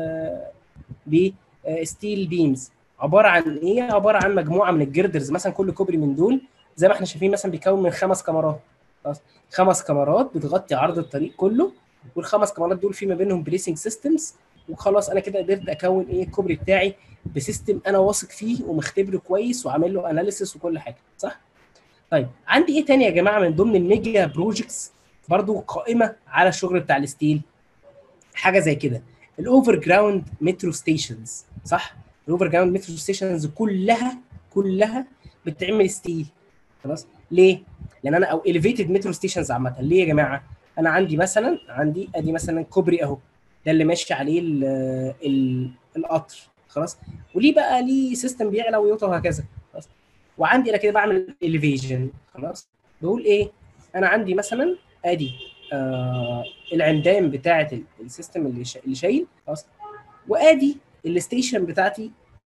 بال بستيل بيمز عباره عن ايه عباره عن مجموعه من الجردرز مثلا كل كوبري من دول زي ما احنا شايفين مثلا بيكون من خمس كاميرات خلاص خمس كاميرات بتغطي عرض الطريق كله والخمس كاميرات دول في ما بينهم بريسنج سيستمز وخلاص انا كده قدرت اكون ايه الكوبري بتاعي بسيستم انا واثق فيه ومختبره كويس وعامل له اناليسيس وكل حاجه صح طيب عندي ايه تاني يا جماعه من ضمن الميجا بروجكتس برضو قائمه على الشغل بتاع الستيل حاجه زي كده الاوفر جراوند مترو ستيشنز صح الاوفر جراوند مترو ستيشنز كلها كلها بتتعمل ستيل خلاص ليه لان انا او اليفيتد مترو ستيشنز عامه ليه يا جماعه انا عندي مثلا عندي ادي مثلا كوبري اهو ده اللي ماشي عليه ال ال القطر خلاص وليه بقى ليه سيستم بيعلى ويوطى وهكذا خلاص وعندي انا كده بعمل اليفيجن خلاص بقول ايه انا عندي مثلا ادي آه العمدان بتاعه السيستم اللي شا... اللي شايل خلاص وادي الستيشن بتاعتي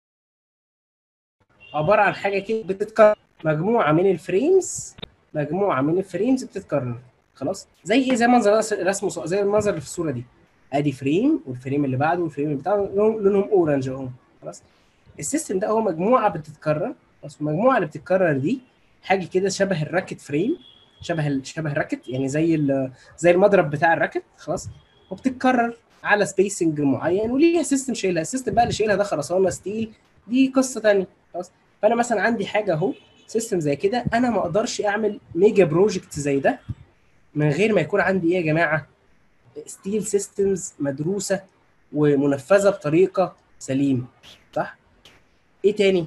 عباره عن حاجه كده بتتكرر مجموعه من الفريمز مجموعه من الفريمز بتتكرر خلاص زي ايه زي منظر رسمه زي المنظر اللي في الصوره دي ادي فريم والفريم اللي بعده والفريم اللي بتاعه لونهم اورنج اهو خلاص السيستم ده هو مجموعه بتتكرر بس المجموعه اللي بتتكرر دي حاجه كده شبه الراكت فريم شبه شبه الراكت يعني زي زي المضرب بتاع الراكت خلاص وبتتكرر على سبيسنج معين وليها سيستم شايلها السيستم بقى اللي شايلها ده خرسانه ستيل دي قصه ثانيه خلاص فانا مثلا عندي حاجه اهو سيستم زي كده انا ما اقدرش اعمل ميجا بروجكت زي ده من غير ما يكون عندي ايه يا جماعه ستيل سيستمز مدروسه ومنفذه بطريقه سليمه صح ايه تاني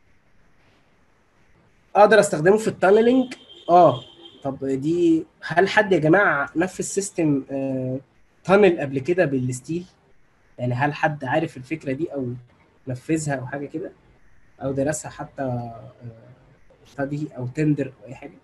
اقدر استخدمه في التانلينج اه طب دي هل حد يا جماعه نفذ سيستم آه تانل قبل كده بالستيل يعني هل حد عارف الفكره دي او نفذها او حاجه كده او درسها حتى ستادي او تندر او اي حاجه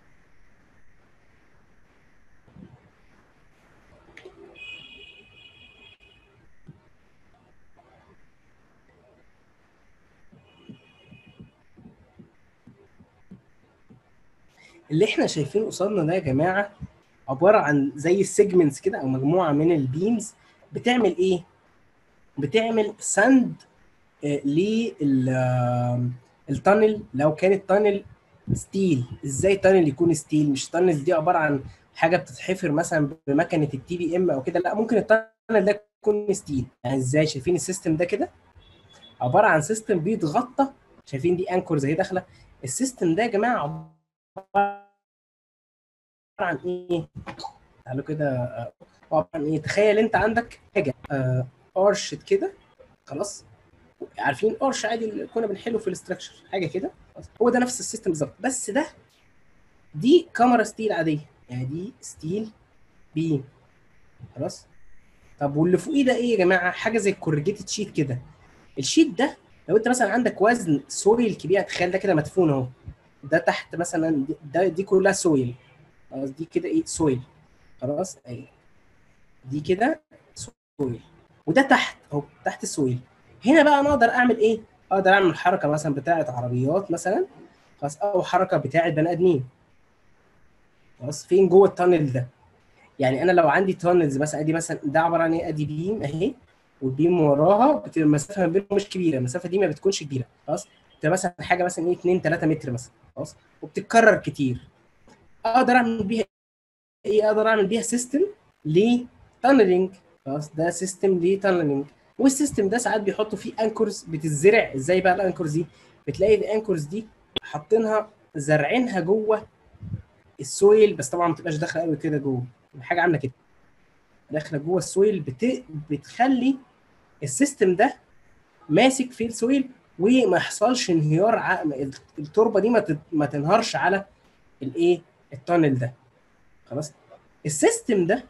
اللي احنا شايفينه قصادنا ده يا جماعه عباره عن زي السيجمنتس كده او مجموعه من البيمز بتعمل ايه؟ بتعمل سند للتانل لو كانت تانل ستيل ازاي تانل يكون ستيل مش تانل دي عباره عن حاجه بتتحفر مثلا بمكنه التي بي ام او كده لا ممكن التانل ده يكون ستيل يعني ازاي شايفين السيستم ده كده عباره عن سيستم بيتغطى شايفين دي انكورز اهي داخله السيستم ده يا جماعه عباره عن ايه تعالوا كده عباره عن ايه تخيل انت عندك حاجه آه ارشت كده خلاص عارفين قرش عادي اللي كنا بنحله في الاستراكشر حاجه كده هو ده نفس السيستم بالظبط بس ده دي كاميرا ستيل عاديه يعني دي ستيل بيم خلاص طب واللي فوقيه ده ايه يا جماعه حاجه زي الكورجيتد شيت كده الشيت ده لو انت مثلا عندك وزن سويل كبير تخيل ده كده مدفون اهو ده تحت مثلا ده دي كلها سويل خلاص دي كده ايه سويل خلاص اهي دي كده سويل وده تحت اهو تحت السويل هنا بقى انا اقدر اعمل ايه؟ اقدر اعمل حركه مثلا بتاعه عربيات مثلا خلاص او حركه بتاعه بني ادمين خلاص فين جوه التانل ده؟ يعني انا لو عندي تانلز مثلا ادي مثلا ده عباره عن ايه؟ ادي بيم اهي والبيم وراها بتبقى المسافه ما بينهم مش كبيره المسافه دي ما بتكونش كبيره خلاص بتبقى مثلا حاجه مثلا ايه 2 3 متر مثلا خلاص وبتتكرر كتير اقدر اعمل بيها ايه؟ اقدر اعمل بيها سيستم لتانلينج خلاص ده سيستم لتانلينج والسيستم ده ساعات بيحطوا فيه انكورز بتتزرع ازاي بقى الانكورز دي بتلاقي الانكورز دي حاطينها زارعينها جوه السويل بس طبعا ما بتبقاش داخله قوي كده جوه حاجه عامله كده داخله جوه السويل بت... بتخلي السيستم ده ماسك في السويل وما يحصلش انهيار ع... التربه دي ما, ت... ما تنهارش على الايه التانل ده خلاص السيستم ده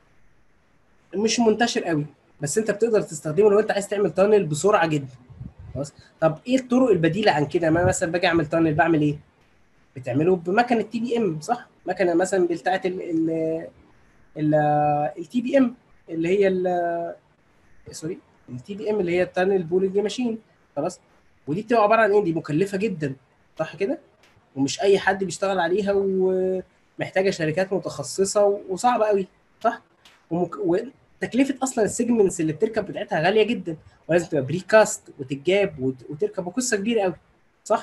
مش منتشر قوي بس انت بتقدر تستخدمه لو انت عايز تعمل تانل بسرعه جدا خلاص طب ايه الطرق البديله عن كده ما مثلا باجي اعمل تانل بعمل ايه بتعمله بمكنه تي بي ام صح مكنه مثلا بتاعه ال ال التي بي ام اللي هي ال سوري التي بي ام اللي هي التانل بولينج ماشين خلاص ودي بتبقى عباره عن ايه دي مكلفه جدا صح كده ومش اي حد بيشتغل عليها ومحتاجه شركات متخصصه وصعبه قوي صح ومك... تكلفه اصلا السيجمنتس اللي بتركب بتاعتها غاليه جدا ولازم تبقى بري كاست وتتجاب وتركب وقصه كبيره قوي صح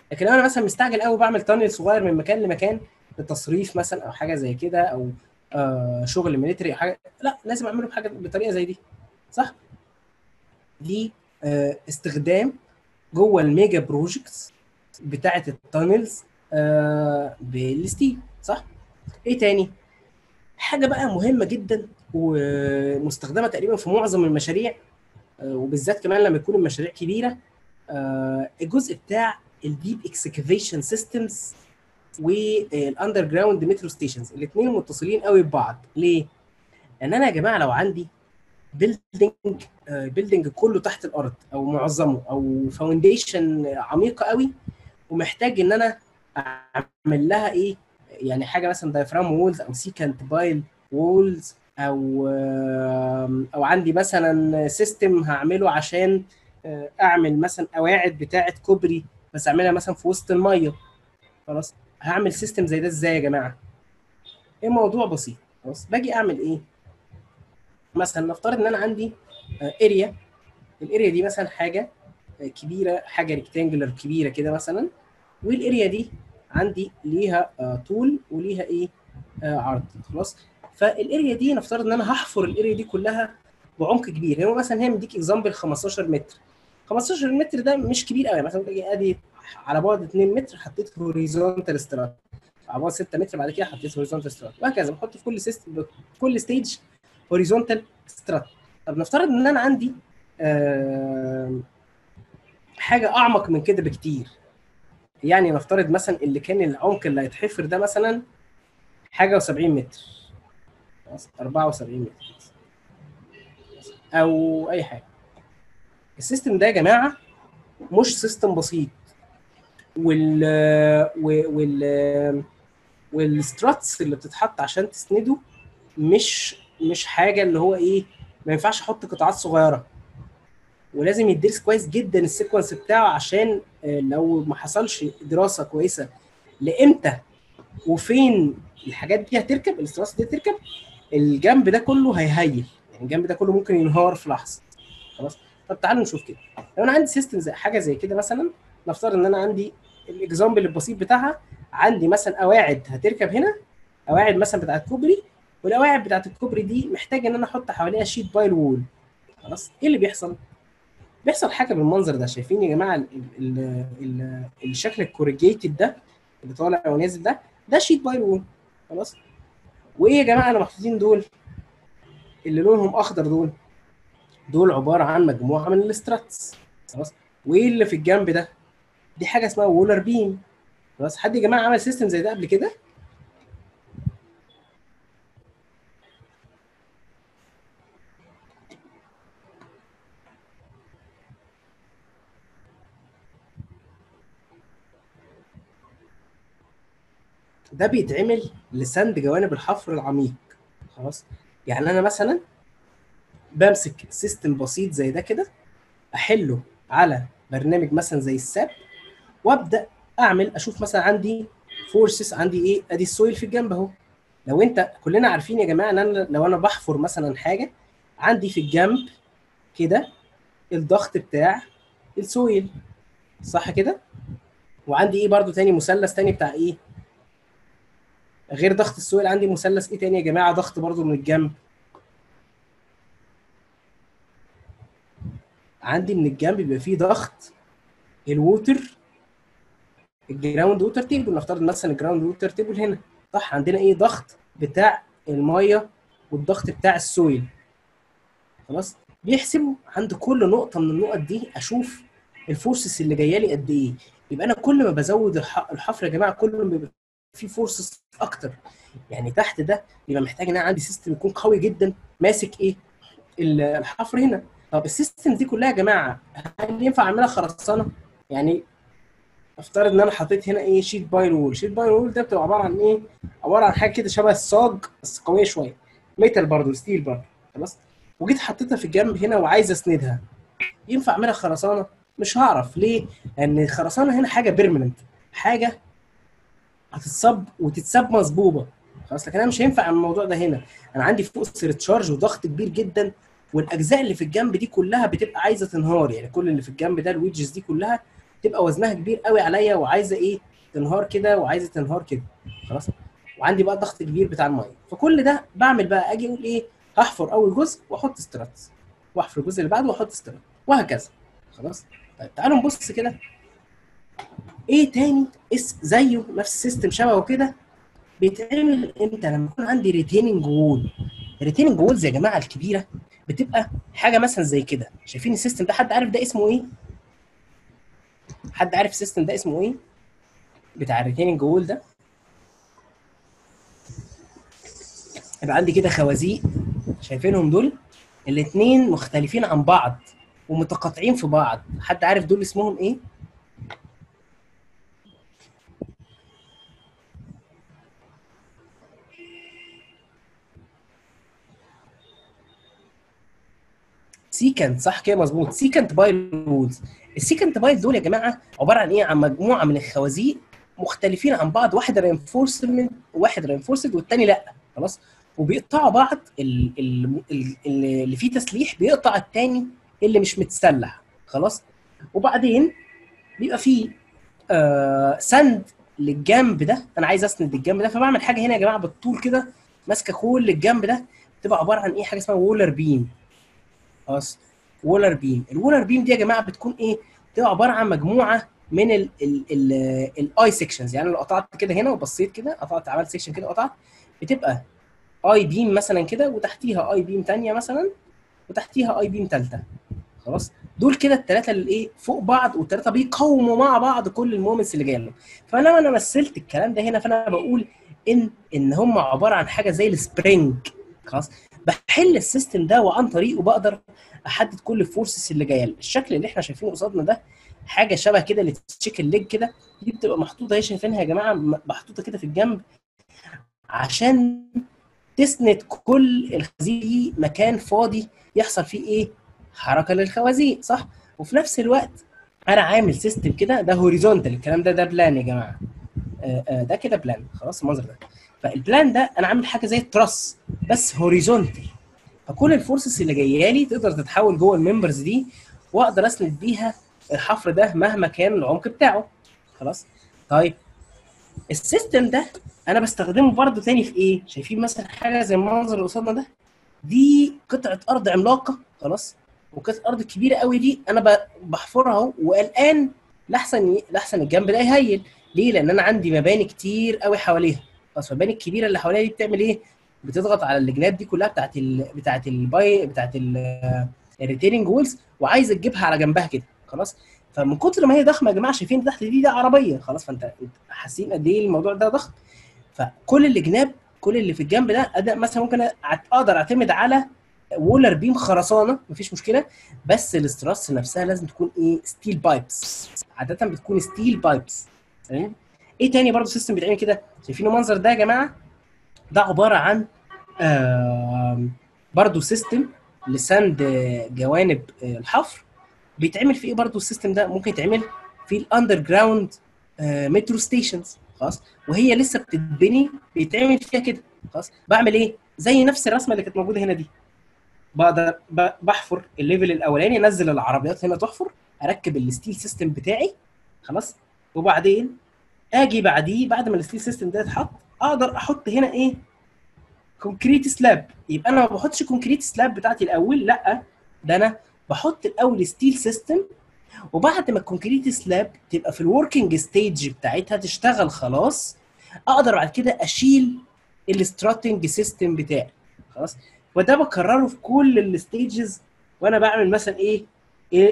لكن لو انا مثلا مستعجل قوي بعمل تانل صغير من مكان لمكان للتصريف مثلا او حاجه زي كده او آه شغل ميليتري او حاجه لا لازم اعمله بحاجه بطريقه زي دي صح دي آه استخدام جوه الميجا بروجكتس بتاعه التانلز آه بالستيل صح ايه تاني حاجه بقى مهمه جدا ومستخدمه تقريبا في معظم المشاريع آه وبالذات كمان لما يكون المشاريع كبيره آه الجزء بتاع الديب اكسكافيشن سيستمز والاندر جراوند مترو ستيشنز الاثنين متصلين قوي ببعض ليه؟ لان انا يا جماعه لو عندي بيلدينج بيلدينج كله تحت الارض او معظمه او فاونديشن عميقه قوي ومحتاج ان انا اعمل لها ايه يعني حاجه مثلا دايفرام وولز او سيكنت بايل وولز او او عندي مثلا سيستم هعمله عشان اعمل مثلا قواعد بتاعه كوبري بس اعملها مثلا في وسط الميه خلاص هعمل سيستم زي ده ازاي يا جماعه ايه موضوع بسيط خلاص باجي اعمل ايه مثلا نفترض ان انا عندي اريا الاريا دي مثلا حاجه كبيره حاجه ريكتانجلر كبيره كده مثلا والاريا دي عندي ليها طول وليها ايه عرض خلاص فالاريا دي نفترض ان انا هحفر الاريا دي كلها بعمق كبير هو مثلا هي مديك اكزامبل 15 متر 15 متر ده مش كبير قوي مثلا تجي ادي على بعد 2 متر حطيت هوريزونتال سترات على بعد 6 متر بعد كده حطيت هوريزونتال سترات وهكذا بحط في كل سيستم كل ستيج هوريزونتال سترات طب نفترض ان انا عندي آه حاجه اعمق من كده بكتير يعني نفترض مثلا اللي كان العمق اللي هيتحفر ده مثلا حاجه و70 متر 74 متر او اي حاجه السيستم ده يا جماعه مش سيستم بسيط وال وال والستراتس اللي بتتحط عشان تسنده مش مش حاجه اللي هو ايه ما ينفعش احط قطاعات صغيره ولازم يدرس كويس جدا السيكونس بتاعه عشان لو ما حصلش دراسه كويسه لامتى وفين الحاجات دي هتركب الاستراتس دي هتركب الجنب ده كله هيهيل يعني الجنب ده كله ممكن ينهار في لحظه خلاص طب تعالوا نشوف كده لو انا عندي سيستم زي حاجه زي كده مثلا نفترض ان انا عندي الاكزامبل البسيط بتاعها عندي مثلا قواعد هتركب هنا قواعد مثلا بتاعت كوبري والقواعد بتاعت الكوبري دي محتاج ان انا احط حواليها شيت بايل وول خلاص ايه اللي بيحصل؟ بيحصل حاجه بالمنظر ده شايفين يا جماعه ال ال ال الشكل الكوريجيتد ده اللي طالع ونازل ده ده شيت بايل وول خلاص وايه يا جماعه اللي محطوطين دول اللي لونهم اخضر دول دول عباره عن مجموعه من الاستراتس خلاص وايه اللي في الجنب ده دي حاجه اسمها وولر بيم خلاص حد يا جماعه عمل سيستم زي ده قبل كده ده بيتعمل لسند جوانب الحفر العميق خلاص يعني انا مثلا بمسك سيستم بسيط زي ده كده احله على برنامج مثلا زي الساب وابدا اعمل اشوف مثلا عندي فورسز عندي ايه ادي السويل في الجنب اهو لو انت كلنا عارفين يا جماعه ان انا لو انا بحفر مثلا حاجه عندي في الجنب كده الضغط بتاع السويل صح كده وعندي ايه برضو تاني مثلث تاني بتاع ايه غير ضغط السويل عندي مثلث ايه تاني يا جماعه ضغط برضو من الجنب عندي من الجنب بيبقى فيه ضغط الووتر الجراوند ووتر تيبل نفترض مثلا الجراوند ووتر تيبل هنا صح عندنا ايه ضغط بتاع الميه والضغط بتاع السويل خلاص بيحسبوا عند كل نقطه من النقط دي اشوف الفورسز اللي جايه لي قد ايه يبقى انا كل ما بزود الحفر يا جماعه كل ما بيبقى في فورسز اكتر يعني تحت ده يبقى محتاج ان انا عندي سيستم يكون قوي جدا ماسك ايه الحفر هنا طب السيستم دي كلها يا جماعه هل ينفع اعملها خرسانه يعني افترض ان انا حطيت هنا ايه شيت بايل وول شيت بايل وول ده بتبقى عباره عن ايه عباره عن حاجه كده شبه الصاج بس قويه شويه ميتال برضه ستيل برضه خلاص وجيت حطيتها في الجنب هنا وعايز اسندها ينفع اعملها خرسانه مش هعرف ليه لان الخرسانه هنا حاجه بيرمننت حاجه هتتصب وتتساب مظبوبه خلاص لكن انا مش هينفع الموضوع ده هنا انا عندي فوق سيرتشارج وضغط كبير جدا والاجزاء اللي في الجنب دي كلها بتبقى عايزه تنهار يعني كل اللي في الجنب ده الويدجز دي كلها تبقى وزنها كبير قوي عليا وعايزه ايه تنهار كده وعايزه تنهار كده خلاص وعندي بقى ضغط كبير بتاع الميه فكل ده بعمل بقى اجي اقول ايه هحفر اول جزء واحط استرات واحفر الجزء اللي بعده واحط استرات وهكذا خلاص طيب تعالوا نبص كده ايه تاني اس زيه نفس السيستم شبهه كده بيتعمل امتى لما يكون عندي ريتيننج وول الريتيننج وولز يا جماعه الكبيره بتبقى حاجه مثلا زي كده شايفين السيستم ده حد عارف ده اسمه ايه حد عارف السيستم ده اسمه ايه بتاع الريتيننج وول ده يبقى عندي كده خوازيق شايفينهم دول الاثنين مختلفين عن بعض ومتقاطعين في بعض حد عارف دول اسمهم ايه سيكنت صح كده مظبوط سيكنت بايل وولز السيكنت بايل دول يا جماعه عباره عن ايه عن مجموعه من الخوازيق مختلفين عن بعض واحد رينفورسمنت واحد رينفورسد والتاني لا خلاص وبيقطعوا بعض ال- ال- ال- اللي فيه تسليح بيقطع التاني اللي مش متسلح خلاص وبعدين بيبقى فيه آه سند للجنب ده انا عايز اسند الجنب ده فبعمل حاجه هنا يا جماعه بالطول كده ماسكه كل الجنب ده بتبقى عباره عن ايه حاجه اسمها وولر بيم خلاص وولر بيم الوولر بيم دي يا جماعه بتكون ايه بتبقى عباره عن مجموعه من الاي سيكشنز يعني لو قطعت كده هنا وبصيت كده قطعت عملت سيكشن كده قطعت بتبقى اي بيم مثلا كده وتحتيها اي بيم ثانيه مثلا وتحتيها اي بيم ثالثه خلاص دول كده الثلاثه اللي ايه فوق بعض والثلاثه بيقاوموا مع بعض كل المومنتس اللي جايه لهم فلما انا مثلت الكلام ده هنا فانا بقول ان ان هم عباره عن حاجه زي السبرينج خلاص بحل السيستم ده وعن طريقه بقدر احدد كل الفورسز اللي جايه لي الشكل اللي احنا شايفينه قصادنا ده حاجه شبه كده اللي تشيكن ليج كده دي بتبقى محطوطه اهي شايفينها يا جماعه محطوطه كده في الجنب عشان تسند كل الخوازيق دي مكان فاضي يحصل فيه ايه حركه للخوازيق صح وفي نفس الوقت انا عامل سيستم كده ده هوريزونتال الكلام ده ده بلان يا جماعه آآ آآ ده كده بلان خلاص المنظر ده فالبلان ده انا عامل حاجه زي التراس بس هوريزونتال فكل الفورسز اللي جايه لي تقدر تتحول جوه الممبرز دي واقدر اسند بيها الحفر ده مهما كان العمق بتاعه خلاص طيب السيستم ده انا بستخدمه برضه تاني في ايه شايفين مثلا حاجه زي المنظر اللي قصادنا ده دي قطعه ارض عملاقه خلاص وقطعه ارض كبيره قوي دي انا بحفرها اهو وقلقان لاحسن لاحسن الجنب ده يهيل ليه لان انا عندي مباني كتير قوي حواليها خلاص المباني الكبيره اللي حواليها دي بتعمل ايه بتضغط على الجناب دي كلها بتاعت ال... بتاعت الباي بتاعت الريتيننج وولز وعايز تجيبها على جنبها كده خلاص فمن كتر ما هي ضخمه يا جماعه شايفين تحت دي دي عربيه خلاص فانت حاسين قد ايه الموضوع ده ضخم فكل الجناب كل اللي في الجنب ده أداء مثلا ممكن اقدر اعتمد على وولر بيم خرسانه مفيش مشكله بس الاستراس نفسها لازم تكون ايه ستيل بايبس عاده بتكون ستيل بايبس تمام ايه تاني برضه سيستم بيتعمل كده شايفين المنظر ده يا جماعه ده عباره عن آه برضه سيستم لسند جوانب الحفر بيتعمل في ايه برضه السيستم ده ممكن يتعمل في الاندر جراوند مترو ستيشنز خلاص وهي لسه بتتبني بيتعمل فيها كده خلاص بعمل ايه زي نفس الرسمه اللي كانت موجوده هنا دي بقدر بحفر الليفل الاولاني انزل العربيات هنا تحفر اركب الستيل سيستم بتاعي خلاص وبعدين اجي بعديه بعد ما الستيل سيستم ده يتحط اقدر احط هنا ايه كونكريت سلاب يبقى انا ما بحطش كونكريت سلاب بتاعتي الاول لا ده انا بحط الاول ستيل سيستم وبعد ما الكونكريت سلاب تبقى في الوركينج ستيج بتاعتها تشتغل خلاص اقدر بعد كده اشيل الستراتنج سيستم بتاعي خلاص وده بكرره في كل الستيجز وانا بعمل مثلا ايه ايه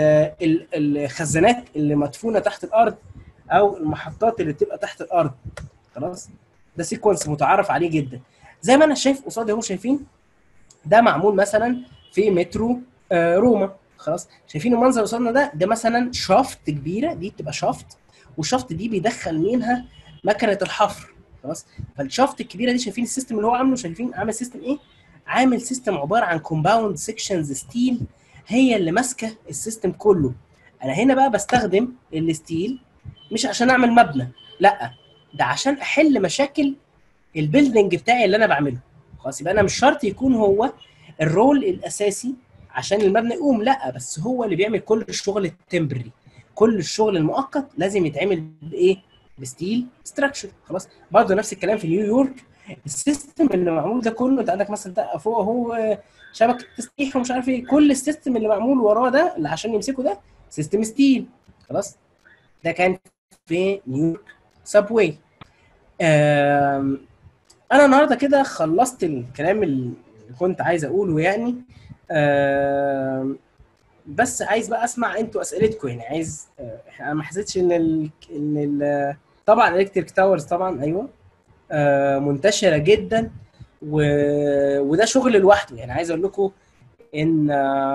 الخزانات اللي مدفونه تحت الارض او المحطات اللي بتبقى تحت الارض خلاص ده سيكونس متعارف عليه جدا زي ما انا شايف قصادي اهو شايفين ده معمول مثلا في مترو آه روما خلاص شايفين المنظر قصادنا ده ده مثلا شافت كبيره دي بتبقى شافت والشافت دي بيدخل منها مكنه الحفر خلاص فالشافت الكبيره دي شايفين السيستم اللي هو عامله شايفين عامل سيستم ايه عامل سيستم عباره عن كومباوند سيكشنز ستيل هي اللي ماسكه السيستم كله انا هنا بقى بستخدم الستيل مش عشان اعمل مبنى لا ده عشان احل مشاكل البيلدنج بتاعي اللي انا بعمله خلاص يبقى انا مش شرط يكون هو الرول الاساسي عشان المبنى يقوم لا بس هو اللي بيعمل كل الشغل التمبري كل الشغل المؤقت لازم يتعمل بايه بستيل ستراكشر خلاص برضه نفس الكلام في نيويورك السيستم اللي معمول ده كله انت عندك مثلا ده فوق اهو شبكه تسليح ومش عارف ايه كل السيستم اللي معمول وراه ده اللي عشان يمسكه ده سيستم ستيل خلاص ده كان في نيويورك سابواي انا النهارده كده خلصت الكلام اللي كنت عايز اقوله يعني بس عايز بقى اسمع انتوا اسئلتكم يعني عايز انا ما حسيتش ان ال ان ال طبعا الكتريك تاورز طبعا ايوه منتشره جدا و... وده شغل لوحده يعني عايز اقول لكم ان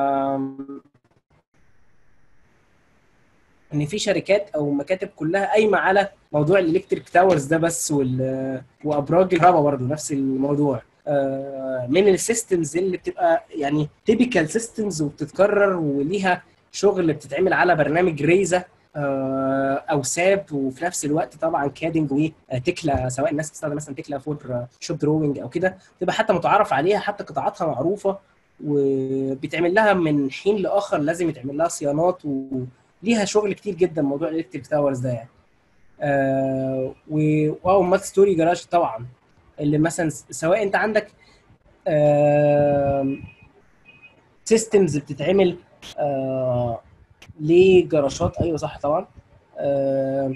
ان في شركات او مكاتب كلها قايمه على موضوع الالكتريك تاورز ده بس وال... وابراج الكهرباء برضه نفس الموضوع من السيستمز اللي بتبقى يعني تيبيكال سيستمز وبتتكرر وليها شغل بتتعمل على برنامج ريزا او ساب وفي نفس الوقت طبعا كادنج وتكلا سواء الناس بتستخدم مثلا تكلا فور شوب دروينج او كده تبقى حتى متعارف عليها حتى قطاعاتها معروفه وبيتعمل لها من حين لاخر لازم يتعمل لها صيانات وليها شغل كتير جدا موضوع الالكتريك تاورز ده يعني آه واو مات ستوري جراج طبعا اللي مثلا سواء انت عندك آه سيستمز بتتعمل آه لجراشات ايوه صح طبعا آه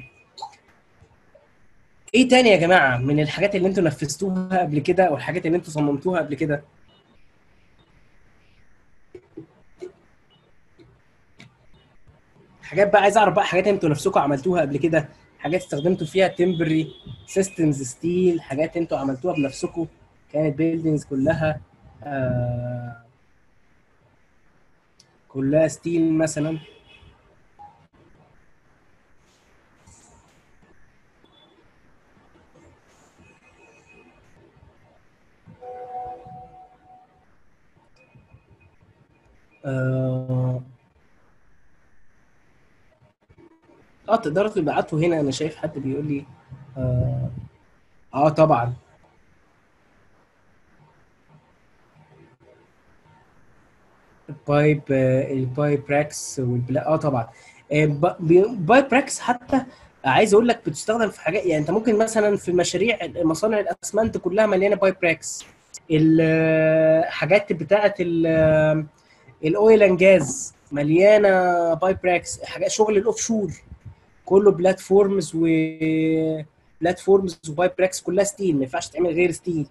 ايه تاني يا جماعه من الحاجات اللي انتوا نفذتوها قبل كده او الحاجات اللي انتوا صممتوها قبل كده حاجات بقى عايز اعرف بقى حاجات انتوا نفسكم عملتوها قبل كده حاجات استخدمتوا فيها تمبري سيستمز ستيل حاجات انتوا عملتوها بنفسكم كانت بيلدينجز كلها آه كلها ستيل مثلا اه اه تقدروا تبعتوا هنا انا شايف حد بيقول لي اه, آه طبعا البايب البايب راكس والبلا اه طبعا بايب راكس حتى عايز اقول لك بتستخدم في حاجات يعني انت ممكن مثلا في مشاريع مصانع الاسمنت كلها مليانه بايب راكس الحاجات بتاعه الاويل اند جاز مليانه بايب راكس حاجات شغل الاوف شور كله بلاتفورمز و بلاتفورمز وبايب راكس كلها ستيل ما ينفعش تعمل غير ستيل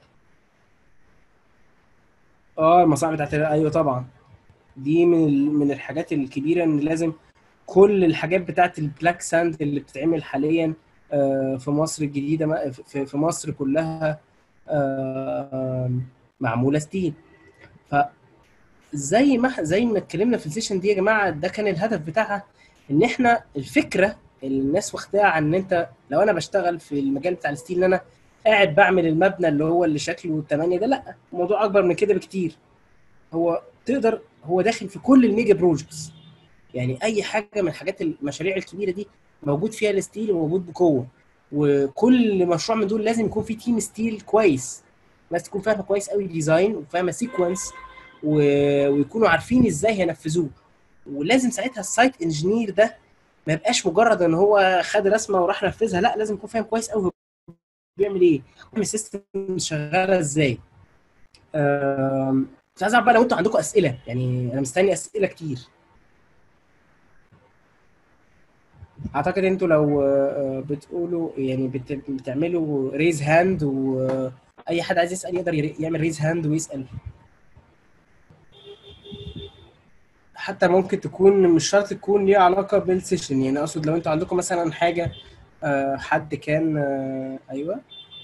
اه المصانع بتاعت ايوه طبعا دي من من الحاجات الكبيره ان لازم كل الحاجات بتاعت البلاك ساند اللي بتتعمل حاليا في مصر الجديده في مصر كلها معموله ستيل ف زي ما زي ما اتكلمنا في السيشن دي يا جماعه ده كان الهدف بتاعها ان احنا الفكره اللي الناس واخداها عن ان انت لو انا بشتغل في المجال بتاع الستيل ان انا قاعد بعمل المبنى اللي هو اللي شكله 8 ده لا الموضوع اكبر من كده بكتير هو تقدر هو داخل في كل الميجا بروجكتس يعني اي حاجه من الحاجات المشاريع الكبيره دي موجود فيها الستيل وموجود بقوه وكل مشروع من دول لازم يكون فيه تيم ستيل كويس ناس تكون فاهمه كويس قوي ديزاين وفاهمه سيكونس و... ويكونوا عارفين ازاي هينفذوه ولازم ساعتها السايت انجينير ده ما يبقاش مجرد ان هو خد رسمه وراح نفذها لا لازم يكون فاهم كويس قوي بيعمل ايه السيستم شغاله ازاي كنت عايز اعرف بقى لو انتوا عندكم اسئله يعني انا مستني اسئله كتير اعتقد انتوا لو بتقولوا يعني بت... بتعملوا ريز هاند واي حد عايز يسال يقدر يعمل ريز هاند ويسال حتى ممكن تكون مش شرط تكون ليها علاقه بالسيشن يعني اقصد لو انتوا عندكم مثلا حاجه حد كان ايوه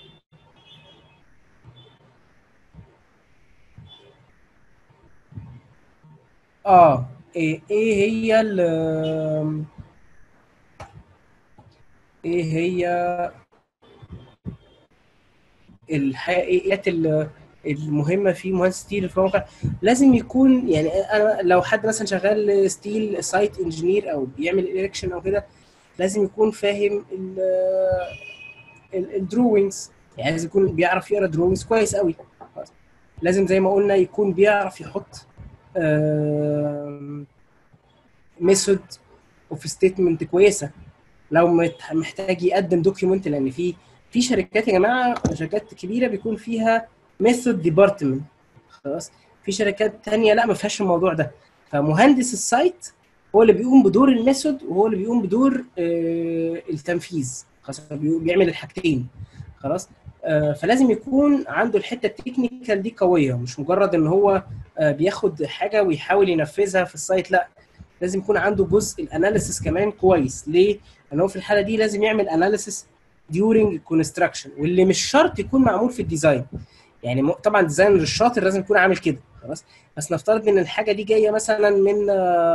اه ايه ايه هي ال ايه هي الحقيقات المهمه في مهندس ستيل في الموقع لازم يكون يعني انا لو حد مثلا شغال ستيل سايت انجينير او بيعمل الكشن او كده لازم يكون فاهم الدروينجز يعني لازم يكون بيعرف يقرا دروينجز كويس قوي لازم زي ما قلنا يكون بيعرف يحط ميثود اوف ستيتمنت كويسه لو مت- محتاج يقدم دوكيومنت لان في في شركات يا جماعه شركات كبيره بيكون فيها ميثود ديبارتمنت خلاص في شركات تانية لا ما فيهاش الموضوع ده فمهندس السايت هو اللي بيقوم بدور الميثود وهو اللي بيقوم بدور آه، التنفيذ خلاص بي- بيعمل الحاجتين خلاص آه، فلازم يكون عنده الحته التكنيكال دي قويه مش مجرد ان هو آه، بياخد حاجه ويحاول ينفذها في السايت لا لازم يكون عنده جزء الاناليسيس كمان كويس ليه؟ لان هو في الحاله دي لازم يعمل اناليسيس during construction واللي مش شرط يكون معمول في الديزاين يعني م- طبعا الديزاينر الشاطر لازم يكون عامل كده خلاص بس نفترض ان الحاجه دي جايه مثلا من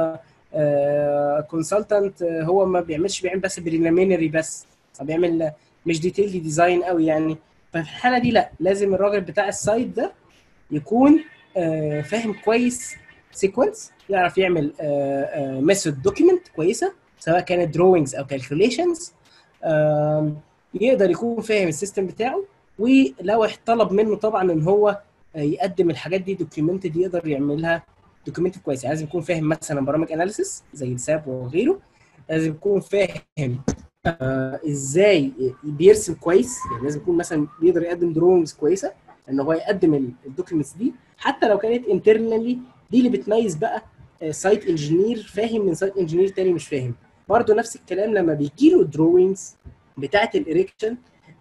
كونسلتنت هو ما بيعملش بيعمل بس بريليمينري بس هو بيعمل مش ديتيلد ديزاين قوي يعني ففي الحاله دي لا لازم الراجل بتاع السايت ده يكون آه، فاهم كويس سيكونس يعرف يعمل ميثود دوكيمنت كويسه سواء كانت دروينجز او كالكوليشنز يقدر يكون فاهم السيستم بتاعه ولو طلب منه طبعا ان هو آه، يقدم الحاجات دي دوكيومنتد يقدر يعملها دوكيومنت كويس يعني لازم يكون فاهم مثلا برامج اناليسيس زي الساب وغيره لازم يكون فاهم آه ازاي بيرسم كويس يعني لازم يكون مثلا بيقدر يقدم دروينجز كويسه ان هو يقدم الدوكيومنتس دي حتى لو كانت انترنالي دي اللي بتميز بقى سايت انجينير فاهم من سايت انجينير تاني مش فاهم برضه نفس الكلام لما بيجي له الدروينجز بتاعه الاريكشن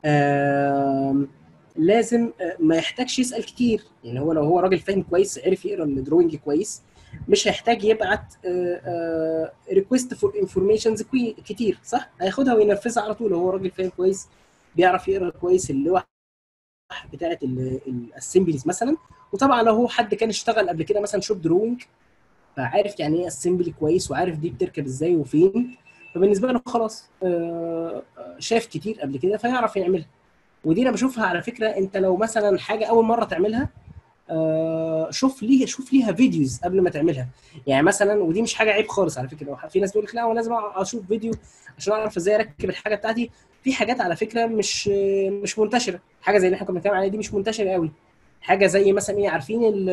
لازم آه، ما يحتاجش يسال كتير يعني هو لو هو راجل فاهم كويس عرف يقرا الدروينج كويس مش هيحتاج يبعت ريكويست فور انفورميشنز كتير صح هياخدها وينفذها على طول هو راجل فاهم كويس بيعرف يقرا كويس اللوح بتاعه الاسمبليز مثلا وطبعا لو هو حد كان اشتغل قبل كده مثلا شوب دروينج فعارف يعني ايه اسمبلي كويس وعارف دي بتركب ازاي وفين فبالنسبه له خلاص آه، آه، شاف كتير قبل كده فيعرف يعملها ودي انا بشوفها على فكره انت لو مثلا حاجه اول مره تعملها آه، شوف ليها شوف ليها فيديوز قبل ما تعملها يعني مثلا ودي مش حاجه عيب خالص على فكره في ناس بيقول لك لا هو لازم اشوف فيديو عشان اعرف ازاي اركب الحاجه بتاعتي في حاجات على فكره مش مش منتشره حاجه زي اللي احنا كنا بنتكلم عليها دي مش منتشره قوي حاجه زي مثلا ايه عارفين ال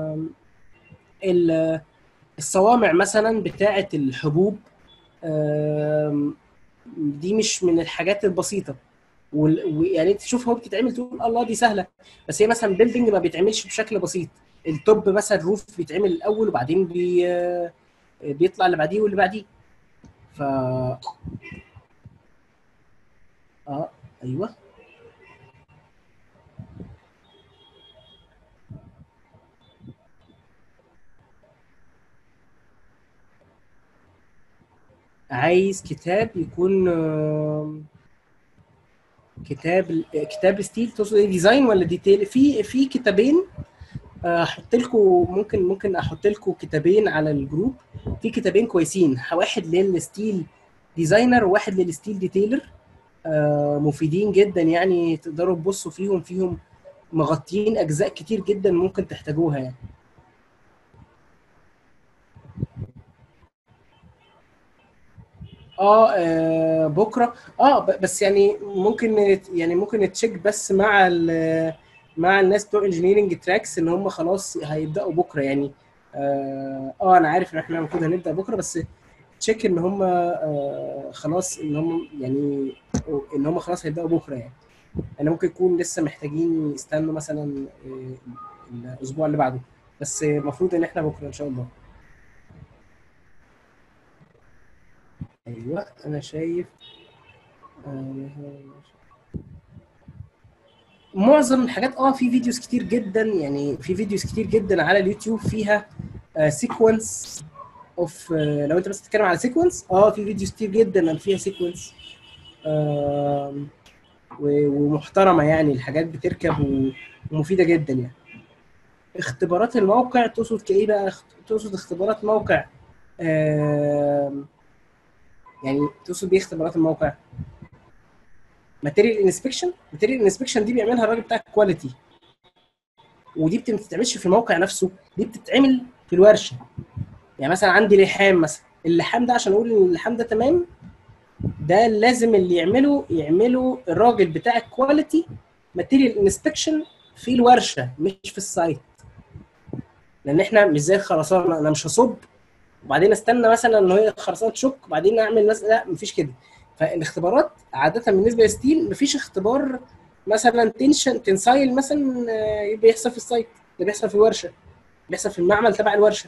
ال الصوامع مثلا بتاعه الحبوب آم، دي مش من الحاجات البسيطه وال- ويعني تشوف هو بتتعمل تقول الله دي سهله بس هي مثلا بيلدينج ما بيتعملش بشكل بسيط التوب مثلا الروف بيتعمل الاول وبعدين بي بيطلع اللي بعديه واللي بعديه ف اه ايوه عايز كتاب يكون آم، كتاب كتاب ستيل تقصد ايه ديزاين ولا ديتيل في في كتابين آه، احط لكم ممكن ممكن احط لكم كتابين على الجروب في كتابين كويسين واحد للستيل ديزاينر وواحد للستيل ديتيلر آه، مفيدين جدا يعني تقدروا تبصوا فيهم فيهم مغطيين اجزاء كتير جدا ممكن تحتاجوها يعني اه آه، بكره اه ب- بس يعني ممكن نت- يعني ممكن نتشيك بس مع ال- مع الناس بتوع انجينيرنج تراكس ان هم خلاص هيبداوا بكره يعني اه آه، انا عارف ان احنا المفروض هنبدا بكره بس تشيك ان هم آه خلاص ان هم يعني ان هم خلاص هيبداوا بكره يعني انا ممكن يكون لسه محتاجين يستنوا مثلا آه، الاسبوع اللي بعده بس المفروض ان احنا بكره ان شاء الله ايوه انا شايف آه، معظم الحاجات اه في فيديوز كتير جدا يعني في فيديوز كتير جدا على اليوتيوب فيها سيكونس اوف لو انت بس بتتكلم على سيكونس اه في فيديوز كتير جدا فيها سيكونس ومحترمه يعني الحاجات بتركب و- ومفيده جدا يعني اختبارات الموقع تقصد كايه بقى اخت- تقصد اختبارات موقع آم، يعني تقصد بايه اختبارات الموقع ماتيريال انسبكشن ماتيريال انسبكشن دي بيعملها الراجل بتاع الكواليتي ودي بت- ما بتتعملش في الموقع نفسه دي بتتعمل في الورشه يعني مثلا عندي لحام مثلا اللحام ده عشان اقول ان اللحام ده تمام ده لازم اللي يعمله يعمله الراجل بتاع الكواليتي ماتيريال انسبكشن في الورشه مش في السايت لان احنا مش زي الخرسانه انا مش هصب وبعدين استنى مثلا ان هي خرسانه تشك وبعدين اعمل مثلا لا مفيش كده فالاختبارات عاده بالنسبه للستيل مفيش اختبار مثلا تنشن تنسايل مثلا آه، بيحصل في السايت ده بيحصل في الورشه بيحصل في المعمل تبع الورشه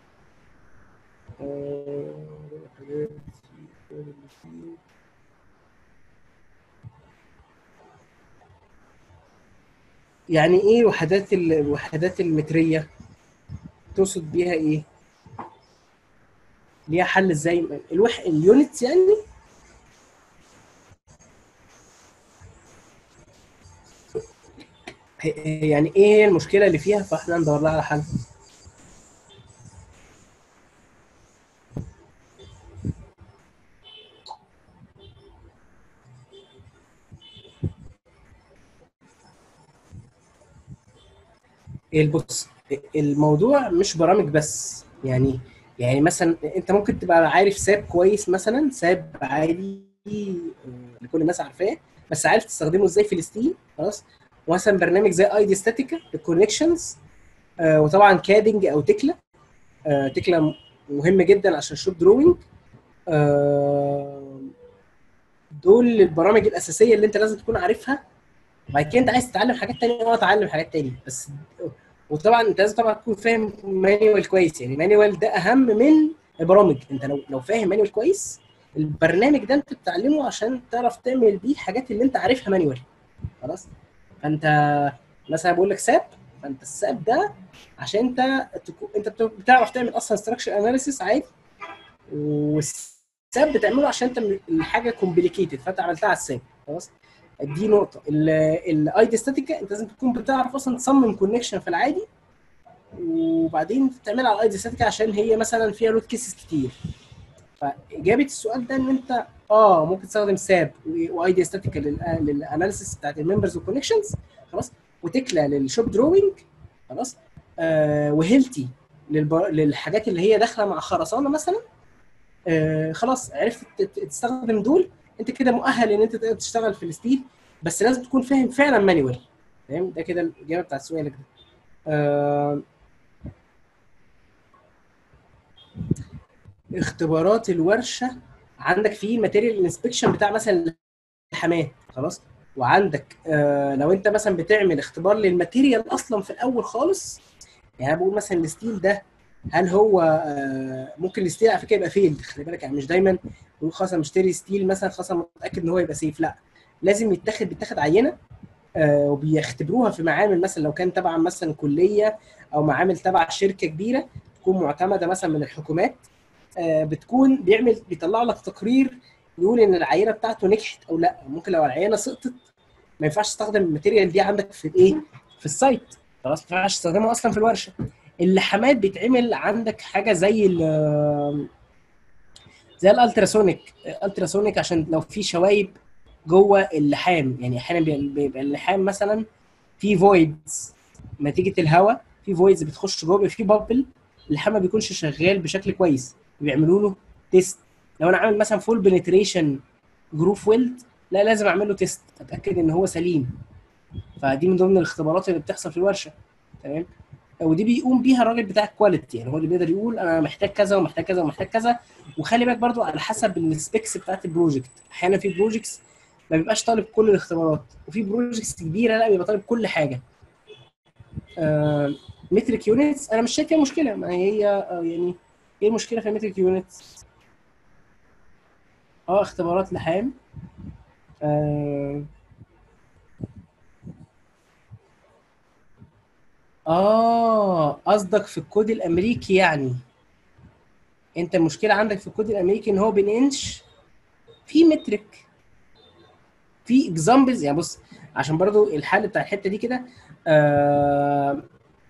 يعني ايه وحدات الوحدات المتريه تقصد بيها ايه ليها حل ازاي الوح اليونتس يعني يعني ايه هي المشكله اللي فيها فاحنا ندور لها على حل البص الموضوع مش برامج بس يعني يعني مثلا انت ممكن تبقى عارف ساب كويس مثلا ساب عادي آه، لكل الناس عارفاه بس عارف تستخدمه ازاي في الستيل خلاص مثلا برنامج زي اي دي ستاتيكا للكونكشنز آه وطبعا كادنج او تكلا آه تكلا مهم جدا عشان شوب دروينج آه دول البرامج الاساسيه اللي انت لازم تكون عارفها وبعد كده انت عايز تتعلم حاجات تانية اه اتعلم حاجات تانية بس وطبعا انت لازم طبعا تكون فاهم مانيوال كويس يعني مانيوال ده اهم من البرامج انت لو لو فاهم مانيوال كويس البرنامج ده انت بتتعلمه عشان تعرف تعمل بيه الحاجات اللي انت عارفها مانيوال خلاص فانت مثلا بقول لك ساب فانت الساب ده عشان انت انت بتعرف تعمل اصلا ستراكشر اناليسيس عادي والساب بتعمله عشان انت الحاجه كومبليكيتد فانت عملتها على الساب خلاص دي نقطه الاي دي ستاتيكا انت لازم تكون بتعرف اصلا تصمم كونكشن في العادي وبعدين تعملها على الاي دي ستاتيكا عشان هي مثلا فيها لود كيسز كتير فاجابه السؤال ده ان انت اه ممكن تستخدم ساب واي دي ستاتيكا للاناليسيس بتاعت الممبرز والكونكشنز خلاص وتكلا للشوب دروينج خلاص آه وهيلتي للحاجات اللي هي داخله مع خرسانه مثلا آه خلاص عرفت تستخدم دول انت كده مؤهل ان انت تقدر تشتغل في الستيل بس لازم تكون فاهم فعلا مانيوال فاهم ده كده الاجابه بتاعت سؤالك ده آه اختبارات الورشه عندك في ماتيريال انسبكشن بتاع مثلا الحمات خلاص وعندك آه لو انت مثلا بتعمل اختبار للماتيريال اصلا في الاول خالص يعني انا بقول مثلا الستيل ده هل هو آه ممكن الستيل على فكره يبقى فيل خلي بالك يعني مش دايما نقول خلاص انا مشتري ستيل مثلا خلاص انا متاكد ان هو يبقى سيف لا لازم يتاخد بيتاخد عينه آه وبيختبروها في معامل مثلا لو كان تبع مثلا كليه او معامل تبع شركه كبيره تكون معتمده مثلا من الحكومات آه بتكون بيعمل بيطلع لك تقرير يقول ان العينه بتاعته نجحت او لا ممكن لو العينه سقطت ما ينفعش تستخدم الماتيريال دي عندك في الايه في السايت خلاص ما ينفعش تستخدمه اصلا في الورشه اللحامات بيتعمل عندك حاجه زي زي الالتراسونيك الالتراسونيك عشان لو في شوايب جوه اللحام يعني احيانا بيبقى اللحام مثلا في فويدز نتيجه الهواء في فويدز بتخش جوه في بابل اللحام ما بيكونش شغال بشكل كويس بيعملوا له تيست لو انا عامل مثلا فول بنتريشن جروف ويلد لا لازم اعمل له تيست اتاكد ان هو سليم فدي من ضمن الاختبارات اللي بتحصل في الورشه تمام ودي بيقوم بيها الراجل بتاع الكواليتي يعني هو اللي بيقدر يقول انا محتاج كذا ومحتاج كذا ومحتاج كذا وخلي بالك برضو على حسب السبيكس بتاعت البروجكت احيانا في بروجكتس ما بيبقاش طالب كل الاختبارات وفي بروجكتس كبيره لا بيبقى طالب كل حاجه آه متريك يونتس انا مش شايف فيها مشكله ما هي آه يعني ايه المشكله في المتريك يونتس اه اختبارات لحام آه اه قصدك في الكود الامريكي يعني انت المشكله عندك في الكود الامريكي ان هو بينقنش في مترك في اكزامبلز يعني بص عشان برضو الحل بتاع الحته دي كده آه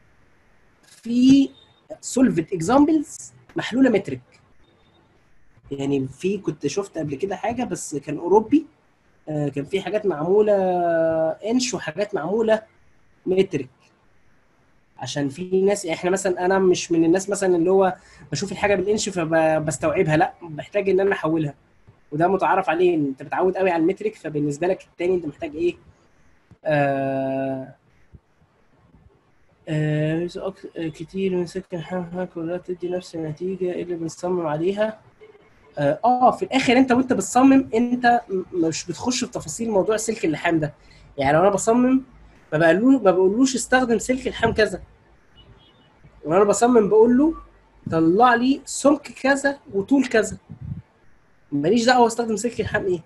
في سولفت اكزامبلز محلوله مترك يعني في كنت شفت قبل كده حاجه بس كان اوروبي آه كان في حاجات معموله انش وحاجات معموله مترك عشان في ناس احنا مثلا انا مش من الناس مثلا اللي هو بشوف الحاجه بالانش فبستوعبها لا بحتاج ان انا احولها وده متعارف عليه ان انت بتعود قوي على المترك فبالنسبه لك التاني انت محتاج ايه آه آه أك- آه، كتير من سلك الحمل كلها تدي نفس النتيجة اللي بنصمم عليها اه آه، في الاخر انت وانت بتصمم انت م- مش بتخش في تفاصيل موضوع سلك اللحام ده يعني لو انا بصمم ما بقولوش ما بقولوش استخدم سلك اللحام كذا وانا بصمم بقول له طلع لي سمك كذا وطول كذا ماليش دعوه استخدم سلك اللحام ايه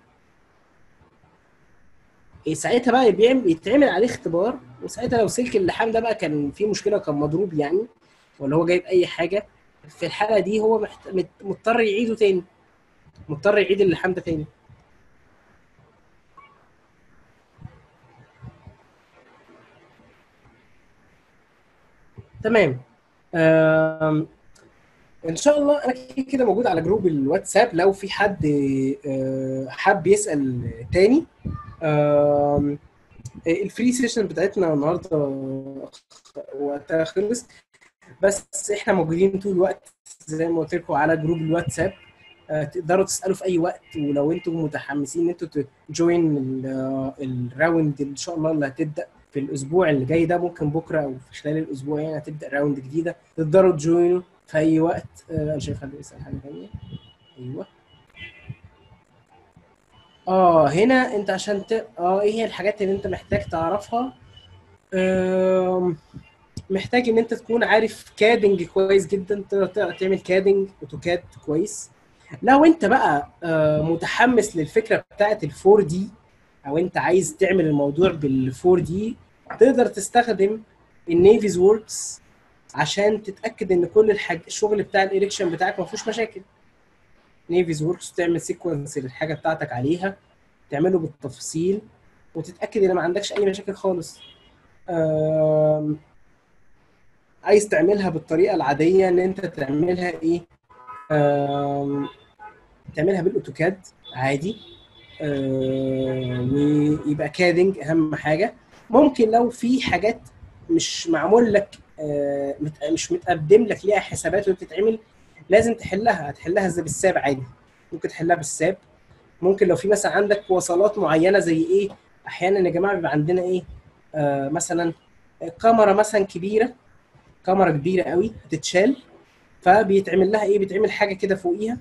إيه ساعتها بقى بيعمل يتعمل عليه اختبار وساعتها لو سلك اللحام ده بقى كان فيه مشكله كان مضروب يعني ولا هو جايب اي حاجه في الحاله دي هو محت... مت- مضطر يعيده تاني مضطر يعيد اللحام ده تاني تمام آم، ان شاء الله انا كده كده موجود على جروب الواتساب لو في حد آه، حب يسال تاني آم، الفري سيشن بتاعتنا النهارده وقتها خلص بس احنا موجودين طول الوقت زي ما قلت لكم على جروب الواتساب آه، تقدروا تسالوا في اي وقت ولو انتم متحمسين ان انتوا تجوين الراوند ان شاء الله اللي هتبدا في الاسبوع اللي جاي ده ممكن بكره او في خلال الاسبوع يعني هتبدا راوند جديده تقدروا تجوينوا في اي وقت آه، انا شايف حد بيسال حاجه ثانيه ايوه اه هنا انت عشان ت... اه ايه هي الحاجات اللي انت محتاج تعرفها آم، محتاج ان انت تكون عارف كادنج كويس جدا تقدر تقدر تعمل كادنج اوتوكاد كويس لو انت بقى آه، متحمس للفكره بتاعت ال 4 دي او انت عايز تعمل الموضوع بال 4 دي تقدر تستخدم النيفيز ووركس عشان تتاكد ان كل الحاج... الشغل بتاع الاريكشن بتاعك ما فيهوش مشاكل نيفيز ووركس تعمل سيكونس للحاجه بتاعتك عليها تعمله بالتفصيل وتتاكد ان ما عندكش اي مشاكل خالص آم، عايز تعملها بالطريقه العاديه ان انت تعملها ايه آم، تعملها بالاوتوكاد عادي آه، ويبقى كادنج اهم حاجه ممكن لو في حاجات مش معمول لك آه، مت- مش متقدم لك ليها حسابات وبتتعمل لازم تحلها هتحلها ازاي بالساب عادي ممكن تحلها بالساب ممكن لو في مثلا عندك وصلات معينه زي ايه احيانا يا جماعه بيبقى عندنا ايه آه مثلا كاميرا مثلا كبيره كاميرا كبيره قوي هتتشال فبيتعمل لها ايه بيتعمل حاجه كده فوقيها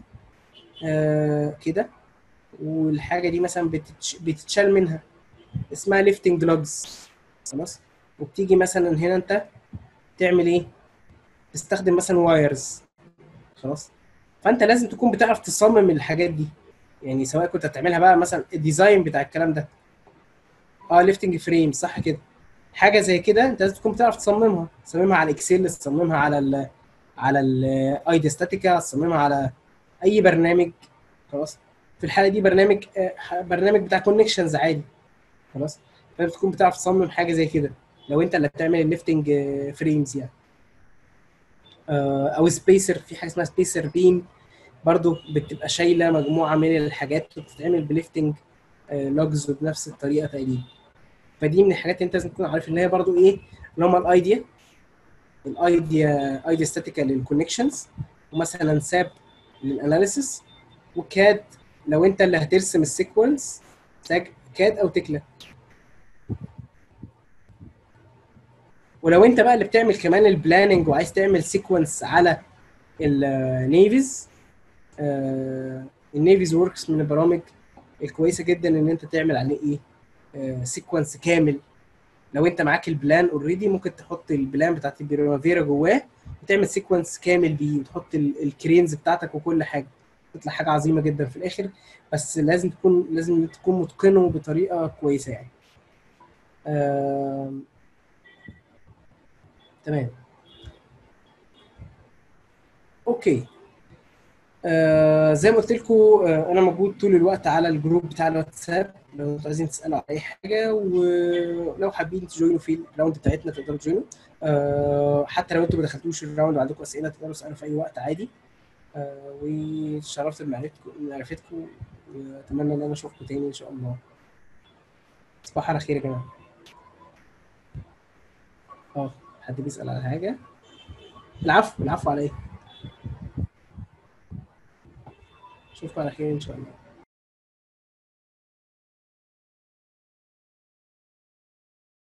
آه كده والحاجه دي مثلا بتتش... بتتشال منها اسمها ليفتنج لوجز خلاص وبتيجي مثلا هنا انت تعمل ايه تستخدم مثلا وايرز خلاص فانت لازم تكون بتعرف تصمم الحاجات دي يعني سواء كنت هتعملها بقى مثلا الديزاين بتاع الكلام ده اه ليفتنج فريم صح كده حاجه زي كده انت لازم تكون بتعرف تصممها تصممها على الاكسل تصممها على ال على الايدي ستاتيكا تصممها على اي برنامج خلاص في الحاله دي برنامج آه، برنامج بتاع كونكشنز عادي خلاص فانت تكون بتعرف تصمم حاجه زي كده لو انت اللي هتعمل الليفتنج فريمز يعني آه، او سبيسر في حاجه اسمها سبيسر بيم برضو بتبقى شايله مجموعه من الحاجات وبتتعمل بليفتنج لوجز بنفس الطريقه تقريبا فدي من الحاجات اللي انت لازم تكون عارف ان هي برضو ايه اللي هم الايديا الايديا ايديا ستاتيكال للكونكشنز ومثلا ساب للاناليسيس وكاد لو انت اللي هترسم السيكونس كاد او تكلا ولو انت بقى اللي بتعمل كمان البلاننج وعايز تعمل سيكونس على النيفيز النيفيز وركس من البرامج الكويسه جدا ان انت تعمل عليه ايه سيكونس كامل لو انت معاك البلان اوريدي ممكن تحط البلان بتاعت البريمافيرا جواه وتعمل سيكونس كامل بيه وتحط ال- الكرينز بتاعتك وكل حاجه تطلع حاجه عظيمه جدا في الاخر بس لازم تكون لازم تكون متقنه بطريقه كويسه يعني آم، تمام اوكي آه زي ما قلت لكم آه انا موجود طول الوقت على الجروب بتاع الواتساب لو انتوا عايزين تسالوا على اي حاجه ولو حابين تجوينوا في الراوند بتاعتنا تقدروا تجوينوا آه حتى لو انتوا ما دخلتوش الراوند وعندكم اسئله تقدروا تسالوا في اي وقت عادي آه وشرفت بمعرفتكم بمعرفتكم واتمنى ان انا اشوفكم تاني ان شاء الله تصبحوا على خير يا جماعه اه حد بيسال على حاجه العفو العفو على ايه اشوفكم على خير ان شاء الله